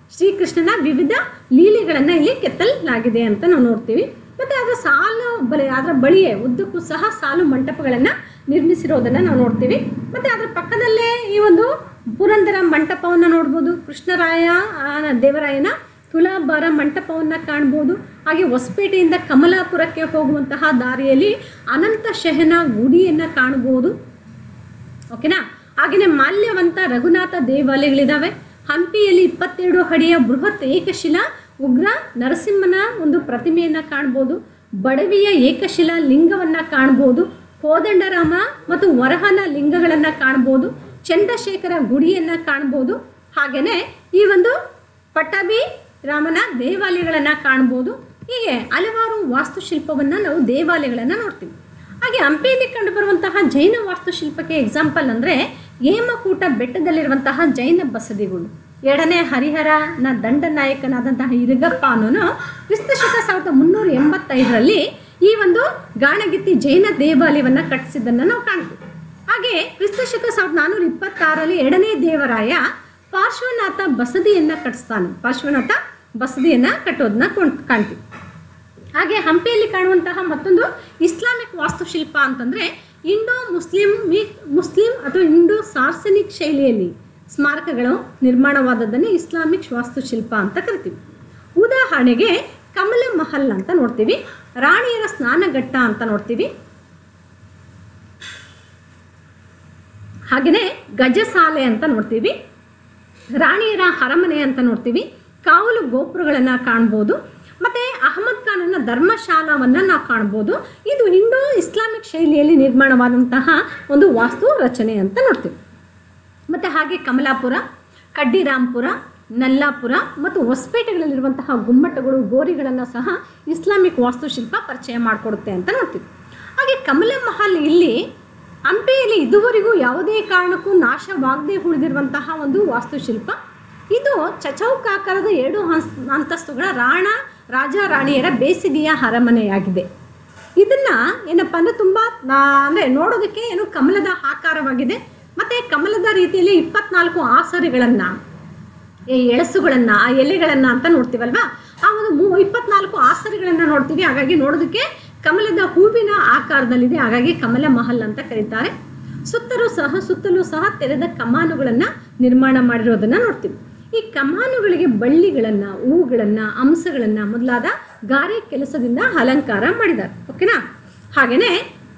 ಶ್ರೀಕೃಷ್ಣನ ವಿವಿಧ ಲೀಲೆಗಳನ್ನು ಇಲ್ಲಿ ಕೆತ್ತಲಾಗಿದೆ ಅಂತ ನಾವು ನೋಡ್ತೀವಿ ಮತ್ತು ಅದರ ಸಾಲು ಬಲಿ ಅದರ ಬಳಿಯೇ ಉದ್ದಕ್ಕೂ ಸಹ ಸಾಲು ಮಂಟಪಗಳನ್ನು ನಿರ್ಮಿಸಿರೋದನ್ನು ನಾವು ನೋಡ್ತೀವಿ ಮತ್ತು ಅದರ ಪಕ್ಕದಲ್ಲೇ ಈ ಒಂದು ಪುರಂದರ ಮಂಟಪವನ್ನು ನೋಡ್ಬೋದು ಕೃಷ್ಣರಾಯ ಆ, ದೇವರಾಯನ ತುಲಾಭಾರ ಮಂಟಪವನ್ನು ಕಾಣ್ಬೋದು ಹಾಗೆ ಹೊಸಪೇಟೆಯಿಂದ ಕಮಲಾಪುರಕ್ಕೆ ಹೋಗುವಂತಹ ದಾರಿಯಲ್ಲಿ ಅನಂತ ಶಹನ ಗುಡಿಯನ್ನು ಕಾಣ್ಬೋದು ಓಕೆನಾ ಹಾಗೆಯೇ ಮಾಲ್ಯವಂತ ರಘುನಾಥ ದೇವಾಲಯಗಳಿದ್ದಾವೆ ಹಂಪಿಯಲ್ಲಿ ಇಪ್ಪತ್ತೆರಡು ಅಡಿಯ ಬೃಹತ್ ಏಕಶಿಲಾ ಉಗ್ರ ನರಸಿಂಹನ ಒಂದು ಪ್ರತಿಮೆಯನ್ನು ಕಾಣ್ಬೋದು ಬಡವಿಯ ಏಕಶಿಲಾ ಲಿಂಗವನ್ನು ಕಾಣ್ಬೋದು ಕೋದಂಡರಾಮ ಮತ್ತು ವರಹನ ಲಿಂಗಗಳನ್ನು ಕಾಣ್ಬೋದು ಚಂದ್ರಶೇಖರ ಗುಡಿಯನ್ನು ಕಾಣ್ಬೋದು ಹಾಗೆಯೇ ಈ ಒಂದು ಪಟ್ಟಭಿ ರಾಮನ ದೇವಾಲಯಗಳನ್ನು ಕಾಣ್ಬೋದು ಹೀಗೆ ಹಲವಾರು ವಾಸ್ತುಶಿಲ್ಪವನ್ನು ನಾವು ದೇವಾಲಯಗಳನ್ನು ನೋಡ್ತೀವಿ ಹಾಗೆ ಹಂಪಿಯಲ್ಲಿ ಕಂಡುಬರುವಂತಹ ಜೈನ ವಾಸ್ತುಶಿಲ್ಪಕ್ಕೆ ಎಕ್ಸಾಂಪಲ್ ಅಂದರೆ ಹೇಮಕೂಟ ಬೆಟ್ಟದಲ್ಲಿರುವಂತಹ ಜೈನ ಬಸದಿಗಳು ಎರಡನೇ ಹರಿಹರನ ದಂಡನಾಯಕನಾದಂತಹ ಇರುಗಪ್ಪ ಅನ್ನೋನು ಕ್ರಿಸ್ತಶಕ ಸಾವಿರದ ಮುನ್ನೂರ ಎಂಬತ್ತೈದರಲ್ಲಿ ಈ ಒಂದು ಗಾಣಗಿತ್ತಿ ಜೈನ ದೇವಾಲಯವನ್ನು ಕಟ್ಟಿಸಿದ್ದನ್ನು ನಾವು ಕಾಣ್ತೀವಿ ಹಾಗೆ ಕ್ರಿಸ್ತಶಕ ಸಾವಿರದ ನಾನ್ನೂರ ಇಪ್ಪತ್ತಾರರಲ್ಲಿ ಎರಡನೇ ದೇವರಾಯ ಪಾರ್ಶ್ವನಾಥ ಬಸದಿಯನ್ನು ಕಟ್ಟಿಸ್ತಾನೆ ಪಾರ್ಶ್ವನಾಥ ಬಸದಿಯನ್ನು ಕಟ್ಟೋದನ್ನ ಕೊಂಡ್ ಕಾಣ್ತೀವಿ ಹಾಗೆ ಹಂಪಿಯಲ್ಲಿ ಕಾಣುವಂತಹ ಮತ್ತೊಂದು ಇಸ್ಲಾಮಿಕ್ ವಾಸ್ತುಶಿಲ್ಪ ಅಂತಂದರೆ ಇಂಡೋ ಮುಸ್ಲಿಂ ಮುಸ್ಲಿಂ ಅಥವಾ ಇಂಡೋ ಸಾರ್ಸನಿಕ್ ಶೈಲಿಯಲ್ಲಿ ಸ್ಮಾರಕಗಳು ನಿರ್ಮಾಣವಾದದ್ದನ್ನು ಇಸ್ಲಾಮಿಕ್ ವಾಸ್ತುಶಿಲ್ಪ ಅಂತ ಕರಿತೀವಿ ಉದಾಹರಣೆಗೆ ಕಮಲ ಮಹಲ್ ಅಂತ ನೋಡ್ತೀವಿ ರಾಣಿಯರ ಸ್ನಾನಘಟ್ಟ ಅಂತ ನೋಡ್ತೀವಿ ಹಾಗೆಯೇ ಗಜಸಾಲೆ ಅಂತ ನೋಡ್ತೀವಿ ರಾಣಿಯರ ಅರಮನೆ ಅಂತ ನೋಡ್ತೀವಿ ಕಾವಲು ಗೋಪುರಗಳನ್ನು ಕಾಣ್ಬೋದು ಮತ್ತು ಅಹಮದ್ ಖಾನನ ಧರ್ಮಶಾಲಾವನ್ನು ನಾವು ಕಾಣ್ಬೋದು ಇದು ಇಂಡೋ ಇಸ್ಲಾಮಿಕ್ ಶೈಲಿಯಲ್ಲಿ ನಿರ್ಮಾಣವಾದಂತಹ ಒಂದು ವಾಸ್ತು ರಚನೆ ಅಂತ ನೋಡ್ತೀವಿ ಮತ್ತು ಹಾಗೆ ಕಮಲಾಪುರ ಕಡ್ಡಿರಾಂಪುರ ನಲ್ಲಾಪುರ ಮತ್ತು ಹೊಸಪೇಟೆಗಳಲ್ಲಿರುವಂತಹ ಗುಮ್ಮಟಗಳು ಗೋರಿಗಳನ್ನು ಸಹ ಇಸ್ಲಾಮಿಕ್ ವಾಸ್ತುಶಿಲ್ಪ ಪರಿಚಯ ಮಾಡಿಕೊಡುತ್ತೆ ಅಂತ ನೋಡ್ತೀವಿ ಹಾಗೆ ಕಮಲ ಮಹಲ್ ಇಲ್ಲಿ ಹಂಪಿಯಲ್ಲಿ ಇದುವರೆಗೂ ಯಾವುದೇ ಕಾರಣಕ್ಕೂ ನಾಶವಾಗದೇ ಉಳಿದಿರುವಂತಹ ಒಂದು ವಾಸ್ತುಶಿಲ್ಪ ಇದು ಚಚೌಕಾಕಾರದ ಎರಡು ಹಂಸ್ ಅಂತಸ್ತುಗಳ ರಾಣ ರಾಜ ರಾಣಿಯರ ಬೇಸಿಗೆಯ ಅರಮನೆಯಾಗಿದೆ ಇದನ್ನ ಏನಪ್ಪ ಅಂದರೆ ತುಂಬ ಅಂದರೆ ನೋಡೋದಕ್ಕೆ ಏನು ಕಮಲದ ಆಕಾರವಾಗಿದೆ ಮತ್ತು ಕಮಲದ ರೀತಿಯಲ್ಲಿ ಇಪ್ಪತ್ನಾಲ್ಕು ಆಸರಿಗಳನ್ನು ಈ ಎಳಸುಗಳನ್ನು ಆ ಎಲೆಗಳನ್ನು ಅಂತ ನೋಡ್ತೀವಲ್ವಾ ಆ ಒಂದು ಮೂ ಇಪ್ಪತ್ನಾಲ್ಕು ಆಸರಿಗಳನ್ನು ನೋಡ್ತೀವಿ ಹಾಗಾಗಿ ನೋಡೋದಕ್ಕೆ ಕಮಲದ ಹೂವಿನ ಆಕಾರದಲ್ಲಿದೆ ಹಾಗಾಗಿ ಕಮಲ ಮಹಲ್ ಅಂತ ಕರೀತಾರೆ ಸುತ್ತಲೂ ಸಹ ಸುತ್ತಲೂ ಸಹ ತೆರೆದ ಕಮಾನುಗಳನ್ನು ನಿರ್ಮಾಣ ಮಾಡಿರೋದನ್ನು ನೋಡ್ತೀವಿ ಈ ಕಮಾನುಗಳಿಗೆ ಬಳ್ಳಿಗಳನ್ನು ಹೂಗಳನ್ನು ಅಂಶಗಳನ್ನು ಮೊದಲಾದ ಗಾರೆ ಕೆಲಸದಿಂದ ಅಲಂಕಾರ ಮಾಡಿದ್ದಾರೆ ಓಕೆನಾ ಹಾಗೆಯೇ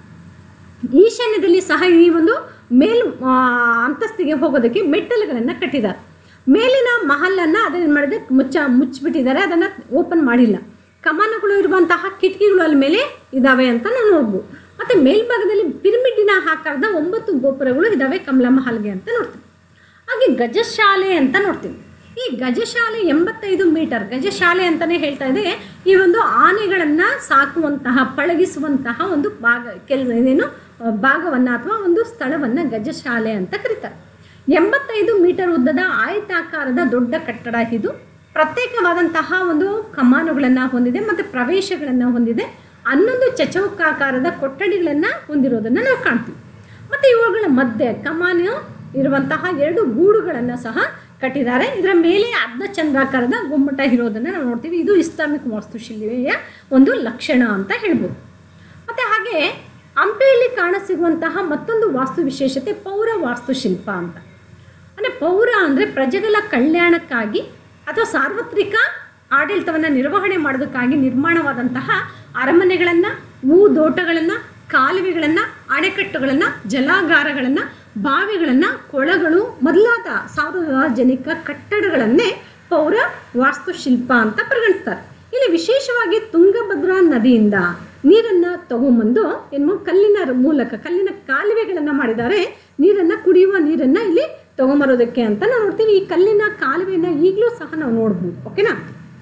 ಈಶಾನ್ಯದಲ್ಲಿ ಸಹ ಈ ಒಂದು ಮೇಲ್ ಆ, ಅಂತಸ್ತಿಗೆ ಹೋಗೋದಕ್ಕೆ ಮೆಟ್ಟಲುಗಳನ್ನು ಕಟ್ಟಿದ್ದಾರೆ ಮೇಲಿನ ಮಹಲನ್ನು ಅದನ್ನು ಮಾಡಿದೆ ಮುಚ್ಚ ಮುಚ್ಚಿಬಿಟ್ಟಿದ್ದಾರೆ ಅದನ್ನು ಓಪನ್ ಮಾಡಿಲ್ಲ ಕಮಾನುಗಳು ಇರುವಂತಹ ಕಿಟಕಿಗಳು ಅಲ್ಲಿ ಮೇಲೆ ಇದ್ದಾವೆ ಅಂತ ನಾವು ನೋಡ್ಬೋದು ಮತ್ತು ಮೇಲ್ಭಾಗದಲ್ಲಿ ಪಿರಮಿಡ್ಡಿನ ಆಕಾರದ ಒಂಬತ್ತು ಗೋಪುರಗಳು ಇದ್ದಾವೆ ಕಮಲ ಮಹಲ್ಗೆ ಅಂತ ನೋಡ್ತೀವಿ ಹಾಗೆ ಗಜಶಾಲೆ ಅಂತ ನೋಡ್ತೀವಿ ಈ ಗಜಶಾಲೆ ಎಂಬತ್ತೈದು ಮೀಟರ್ ಗಜಶಾಲೆ ಅಂತಲೇ ಹೇಳ್ತಾ ಇದೆ ಈ ಒಂದು ಆನೆಗಳನ್ನು ಸಾಕುವಂತಹ ಪಳಗಿಸುವಂತಹ ಒಂದು ಭಾಗ ಕೆಲ ಏನೇನು ಭಾಗವನ್ನು ಅಥವಾ ಒಂದು ಸ್ಥಳವನ್ನು ಗಜಶಾಲೆ ಅಂತ ಕರೀತಾರೆ ಎಂಬತ್ತೈದು ಮೀಟರ್ ಉದ್ದದ ಆಯತಾಕಾರದ ದೊಡ್ಡ ಕಟ್ಟಡ ಇದು ಪ್ರತ್ಯೇಕವಾದಂತಹ ಒಂದು ಕಮಾನುಗಳನ್ನು ಹೊಂದಿದೆ ಮತ್ತು ಪ್ರವೇಶಗಳನ್ನು ಹೊಂದಿದೆ ಹನ್ನೊಂದು ಚಚೌಕಾಕಾರದ ಕೊಠಡಿಗಳನ್ನು ಹೊಂದಿರೋದನ್ನು ನಾವು ಕಾಣ್ತೀವಿ ಮತ್ತು ಇವುಗಳ ಮಧ್ಯೆ ಕಮಾನು ಇರುವಂತಹ ಎರಡು ಗೂಡುಗಳನ್ನು ಸಹ ಕಟ್ಟಿದ್ದಾರೆ ಇದರ ಮೇಲೆ ಅರ್ಧ ಚಂದ್ರಾಕಾರದ ಗುಮ್ಮಟ ಇರೋದನ್ನು ನಾವು ನೋಡ್ತೀವಿ ಇದು ಇಸ್ಲಾಮಿಕ್ ವಾಸ್ತುಶಿಲ್ಪೆಯ ಒಂದು ಲಕ್ಷಣ ಅಂತ ಹೇಳ್ಬೋದು ಮತ್ತು ಹಾಗೆ ಹಂಪಿಯಲ್ಲಿ ಕಾಣಸಿಗುವಂತಹ ಮತ್ತೊಂದು ವಾಸ್ತು ವಿಶೇಷತೆ ಪೌರ ವಾಸ್ತುಶಿಲ್ಪ ಅಂತ ಅಂದರೆ ಪೌರ ಅಂದರೆ ಪ್ರಜೆಗಳ ಕಲ್ಯಾಣಕ್ಕಾಗಿ ಅಥವಾ ಸಾರ್ವತ್ರಿಕ ಆಡಳಿತವನ್ನು ನಿರ್ವಹಣೆ ಮಾಡೋದಕ್ಕಾಗಿ ನಿರ್ಮಾಣವಾದಂತಹ ಅರಮನೆಗಳನ್ನು ಹೂದೋಟಗಳನ್ನು ಕಾಲುವೆಗಳನ್ನು ಅಣೆಕಟ್ಟುಗಳನ್ನು ಜಲಾಗಾರಗಳನ್ನು ಬಾವಿಗಳನ್ನು ಕೊಳಗಳು ಮೊದಲಾದ ಸಾರ್ವಜನಿಕ ಕಟ್ಟಡಗಳನ್ನೇ ಪೌರ ವಾಸ್ತುಶಿಲ್ಪ ಅಂತ ಪರಿಗಣಿಸ್ತಾರೆ ಇಲ್ಲಿ ವಿಶೇಷವಾಗಿ ತುಂಗಭದ್ರಾ ನದಿಯಿಂದ ನೀರನ್ನು ತಗೊಂಬಂದು ಏನು ಕಲ್ಲಿನ ಮೂಲಕ ಕಲ್ಲಿನ ಕಾಲುವೆಗಳನ್ನು ಮಾಡಿದ್ದಾರೆ ನೀರನ್ನು ಕುಡಿಯುವ ನೀರನ್ನು ಇಲ್ಲಿ ತಗೊಂಬರೋದಕ್ಕೆ ಅಂತ ನಾವು ನೋಡ್ತೀವಿ ಈ ಕಲ್ಲಿನ ಕಾಲುವೆಯನ್ನು ಈಗಲೂ ಸಹ ನಾವು ನೋಡ್ಬೋದು ಓಕೆನಾ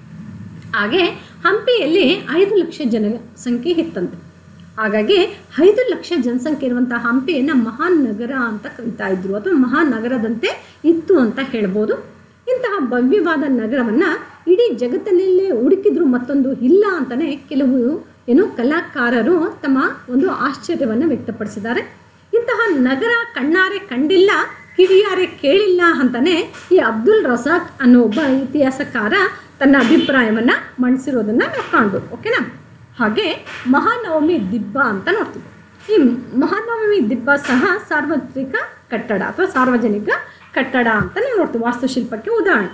ಹಾಗೆ ಹಂಪಿಯಲ್ಲಿ ಐದು ಲಕ್ಷ ಜನ ಸಂಖ್ಯೆ ಇತ್ತಂತೆ ಹಾಗಾಗಿ ಐದು ಲಕ್ಷ ಜನಸಂಖ್ಯೆ ಇರುವಂತಹ ಹಂಪಿಯನ್ನು ಮಹಾನ್ ನಗರ ಅಂತ ಕರಿತಾ ಇದ್ರು ಅಥವಾ ಮಹಾನಗರದಂತೆ ಇತ್ತು ಅಂತ ಹೇಳ್ಬೋದು ಇಂತಹ ಭವ್ಯವಾದ ನಗರವನ್ನು ಇಡೀ ಜಗತ್ತಿನಲ್ಲೇ ಹುಡುಕಿದ್ರು ಮತ್ತೊಂದು ಇಲ್ಲ ಅಂತಲೇ ಕೆಲವು ಏನು ಕಲಾಕಾರರು ತಮ್ಮ ಒಂದು ಆಶ್ಚರ್ಯವನ್ನು ವ್ಯಕ್ತಪಡಿಸಿದ್ದಾರೆ ಇಂತಹ ನಗರ ಕಣ್ಣಾರೆ ಕಂಡಿಲ್ಲ ಕಿವಿಯಾರೆ ಕೇಳಿಲ್ಲ ಅಂತಾನೆ ಈ ಅಬ್ದುಲ್ ರಜಾಕ್ ಅನ್ನೋ ಒಬ್ಬ ಇತಿಹಾಸಕಾರ ತನ್ನ ಅಭಿಪ್ರಾಯವನ್ನು ಮಂಡಿಸಿರೋದನ್ನು ನಾವು ಕಾಣ್ಬೋದು ಓಕೆನಾ ಹಾಗೆ ಮಹಾನವಮಿ ದಿಬ್ಬ ಅಂತ ನೋಡ್ತೀವಿ ಈ ಮಹಾನವಮಿ ದಿಬ್ಬ ಸಹ ಸಾರ್ವತ್ರಿಕ ಕಟ್ಟಡ ಅಥವಾ ಸಾರ್ವಜನಿಕ ಕಟ್ಟಡ ಅಂತ ನಾವು ನೋಡ್ತೀವಿ ವಾಸ್ತುಶಿಲ್ಪಕ್ಕೆ ಉದಾಹರಣೆ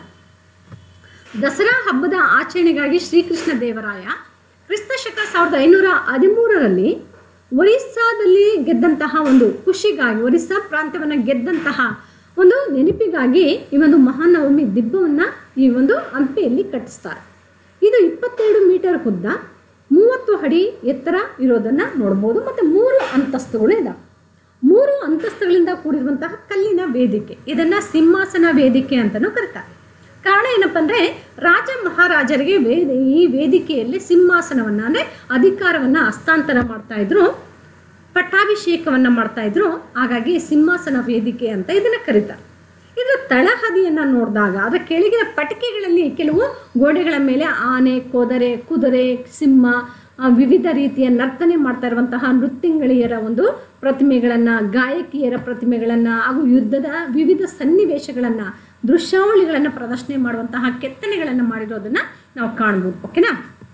ದಸರಾ ಹಬ್ಬದ ಆಚರಣೆಗಾಗಿ ಶ್ರೀಕೃಷ್ಣ ದೇವರಾಯ ಕ್ರಿಸ್ತ ಶಕ ಸಾವಿರದ ಐನೂರ ಹದಿಮೂರರಲ್ಲಿ ಒರಿಸ್ಸಾದಲ್ಲಿ ಗೆದ್ದಂತಹ ಒಂದು ಖುಷಿಗಾಗಿ ಒರಿಸ್ಸಾ ಪ್ರಾಂತ್ಯವನ್ನು ಗೆದ್ದಂತಹ ಒಂದು ನೆನಪಿಗಾಗಿ ಈ ಒಂದು ಮಹಾನವಮಿ ದಿಬ್ಬವನ್ನು ಈ ಒಂದು ಹಂಪಿಯಲ್ಲಿ ಕಟ್ಟಿಸ್ತಾರೆ ಇದು ಇಪ್ಪತ್ತೆರಡು ಮೀಟರ್ ಉದ್ದ ಮೂವತ್ತು ಅಡಿ ಎತ್ತರ ಇರೋದನ್ನು ನೋಡ್ಬೋದು ಮತ್ತು ಮೂರು ಅಂತಸ್ತುಗಳು ಇದ್ದಾವೆ ಮೂರು ಅಂತಸ್ತುಗಳಿಂದ ಕೂಡಿರುವಂತಹ ಕಲ್ಲಿನ ವೇದಿಕೆ ಇದನ್ನು ಸಿಂಹಾಸನ ವೇದಿಕೆ ಅಂತಲೂ ಕರೀತಾರೆ ಕಾರಣ ಏನಪ್ಪ ಅಂದರೆ ರಾಜ ಮಹಾರಾಜರಿಗೆ ವೇದ ಈ ವೇದಿಕೆಯಲ್ಲಿ ಸಿಂಹಾಸನವನ್ನು ಅಂದರೆ ಅಧಿಕಾರವನ್ನು ಹಸ್ತಾಂತರ ಮಾಡ್ತಾ ಇದ್ರು ಪಟ್ಟಾಭಿಷೇಕವನ್ನು ಮಾಡ್ತಾ ಇದ್ರು ಹಾಗಾಗಿ ಸಿಂಹಾಸನ ವೇದಿಕೆ ಅಂತ ಇದನ್ನು ಕರೀತಾರೆ ಇದರ ತಳಹದಿಯನ್ನು ನೋಡಿದಾಗ ಅದರ ಕೆಳಗಿನ ಪಟಿಕೆಗಳಲ್ಲಿ ಕೆಲವು ಗೋಡೆಗಳ ಮೇಲೆ ಆನೆ ಕೋದರೆ ಕುದುರೆ ಸಿಂಹ ಆ, ವಿವಿಧ ರೀತಿಯ ನರ್ತನೆ ಮಾಡ್ತಾ ಇರುವಂತಹ ನೃತ್ಯಂಗಳಿಯರ ಒಂದು ಪ್ರತಿಮೆಗಳನ್ನು ಗಾಯಕಿಯರ ಪ್ರತಿಮೆಗಳನ್ನು ಹಾಗೂ ಯುದ್ಧದ ವಿವಿಧ ಸನ್ನಿವೇಶಗಳನ್ನು ದೃಶ್ಯಾವಳಿಗಳನ್ನು ಪ್ರದರ್ಶನೆ ಮಾಡುವಂತಹ ಕೆತ್ತನೆಗಳನ್ನು ಮಾಡಿರೋದನ್ನು ನಾವು ಕಾಣ್ಬೋದು ಓಕೆನಾ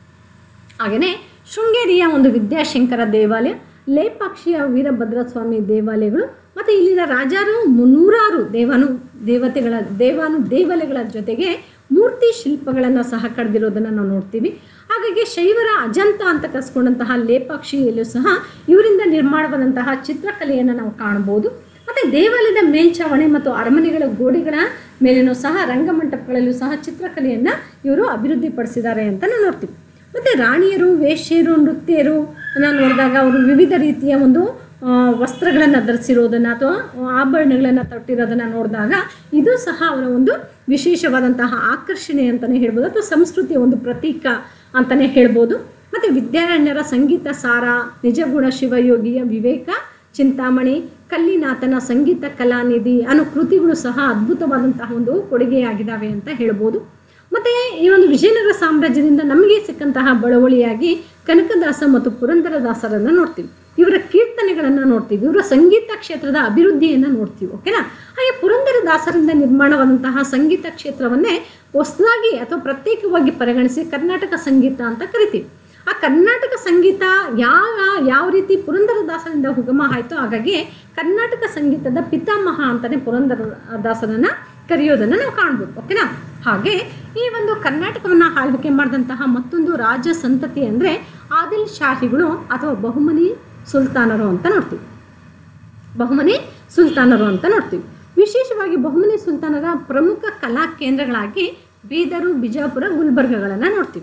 ಹಾಗೆಯೇ ಶೃಂಗೇರಿಯ ಒಂದು ವಿದ್ಯಾಶಂಕರ ದೇವಾಲಯ ಲೇಪಾಕ್ಷಿಯ ವೀರಭದ್ರಸ್ವಾಮಿ ದೇವಾಲಯಗಳು ಮತ್ತು ಇಲ್ಲಿನ ರಾಜರು ನೂರಾರು ದೇವಾನು ದೇವತೆಗಳ ದೇವಾನು ದೇವಾಲಯಗಳ ಜೊತೆಗೆ ಮೂರ್ತಿ ಶಿಲ್ಪಗಳನ್ನು ಸಹ ಕಡ್ದಿರೋದನ್ನು ನಾವು ನೋಡ್ತೀವಿ ಹಾಗಾಗಿ ಶೈವರ ಅಜಂತ ಅಂತ ಕರೆಸ್ಕೊಂಡಂತಹ ಲೇಪಾಕ್ಷಿಯಲ್ಲೂ ಸಹ ಇವರಿಂದ ನಿರ್ಮಾಣವಾದಂತಹ ಚಿತ್ರಕಲೆಯನ್ನು ನಾವು ಕಾಣ್ಬೋದು ಮತ್ತು ದೇವಾಲಯದ ಮೇಲ್ಛಾವಣಿ ಮತ್ತು ಅರಮನೆಗಳ ಗೋಡೆಗಳ ಮೇಲೇನೂ ಸಹ ರಂಗಮಂಟಪಗಳಲ್ಲೂ ಸಹ ಚಿತ್ರಕಲೆಯನ್ನು ಇವರು ಅಭಿವೃದ್ಧಿಪಡಿಸಿದ್ದಾರೆ ಅಂತ ನಾವು ನೋಡ್ತೀವಿ ಮತ್ತು ರಾಣಿಯರು ವೇಶ್ಯರು ನೃತ್ಯರು ನಾವು ನೋಡಿದಾಗ ಅವರು ವಿವಿಧ ರೀತಿಯ ಒಂದು ವಸ್ತ್ರಗಳನ್ನು ಧರಿಸಿರೋದನ್ನು ಅಥವಾ ಆಭರಣಗಳನ್ನು ತೊಟ್ಟಿರೋದನ್ನು ನೋಡಿದಾಗ ಇದು ಸಹ ಅವರ ಒಂದು ವಿಶೇಷವಾದಂತಹ ಆಕರ್ಷಣೆ ಅಂತಲೇ ಹೇಳ್ಬೋದು ಅಥವಾ ಸಂಸ್ಕೃತಿಯ ಒಂದು ಪ್ರತೀಕ ಅಂತಲೇ ಹೇಳ್ಬೋದು ಮತ್ತು ವಿದ್ಯಾರಣ್ಯರ ಸಂಗೀತ ಸಾರ ನಿಜಗುಣ ಶಿವಯೋಗಿಯ ವಿವೇಕ ಚಿಂತಾಮಣಿ ಕಲ್ಲಿನಾಥನ ಸಂಗೀತ ಕಲಾನಿಧಿ ಅನ್ನೋ ಕೃತಿಗಳು ಸಹ ಅದ್ಭುತವಾದಂತಹ ಒಂದು ಕೊಡುಗೆಯಾಗಿದ್ದಾವೆ ಅಂತ ಹೇಳ್ಬೋದು ಮತ್ತು ಈ ಒಂದು ವಿಜಯನಗರ ಸಾಮ್ರಾಜ್ಯದಿಂದ ನಮಗೆ ಸಿಕ್ಕಂತಹ ಬಳುವಳಿಯಾಗಿ ಕನಕದಾಸ ಮತ್ತು ಪುರಂದರದಾಸರನ್ನು ನೋಡ್ತೀವಿ ಇವರ ಕೀರ್ತನೆಗಳನ್ನು ನೋಡ್ತೀವಿ ಇವರ ಸಂಗೀತ ಕ್ಷೇತ್ರದ ಅಭಿವೃದ್ಧಿಯನ್ನು ನೋಡ್ತೀವಿ ಓಕೆನಾ ಹಾಗೆ ಪುರಂದರದಾಸರಿಂದ ನಿರ್ಮಾಣವಾದಂತಹ ಸಂಗೀತ ಕ್ಷೇತ್ರವನ್ನೇ ಹೊಸದಾಗಿ ಅಥವಾ ಪ್ರತ್ಯೇಕವಾಗಿ ಪರಿಗಣಿಸಿ ಕರ್ನಾಟಕ ಸಂಗೀತ ಅಂತ ಕರಿತೀವಿ ಆ ಕರ್ನಾಟಕ ಸಂಗೀತ ಯಾವ ಯಾವ ರೀತಿ ಪುರಂದರದಾಸರಿಂದ ಉಗಮ ಆಯಿತು ಹಾಗಾಗಿ ಕರ್ನಾಟಕ ಸಂಗೀತದ ಪಿತಾಮಹ ಅಂತಲೇ ಪುರಂದರದಾಸರನ್ನು ಕರೆಯೋದನ್ನು ನಾವು ಕಾಣ್ಬೋದು ಓಕೆನಾ ಹಾಗೆ ಈ ಒಂದು ಕರ್ನಾಟಕವನ್ನು ಆಳ್ವಿಕೆ ಮಾಡಿದಂತಹ ಮತ್ತೊಂದು ರಾಜ ಸಂತತಿ ಅಂದರೆ ಆದಿಲ್ ಶಾಹಿಗಳು ಅಥವಾ ಬಹುಮನಿ ಸುಲ್ತಾನರು ಅಂತ ನೋಡ್ತೀವಿ ಬಹುಮನಿ ಸುಲ್ತಾನರು ಅಂತ ನೋಡ್ತೀವಿ ವಿಶೇಷವಾಗಿ ಬಹುಮನಿ ಸುಲ್ತಾನರ ಪ್ರಮುಖ ಕಲಾ ಕೇಂದ್ರಗಳಾಗಿ ಬೀದರು ಬಿಜಾಪುರ ಗುಲ್ಬರ್ಗಗಳನ್ನು ನೋಡ್ತೀವಿ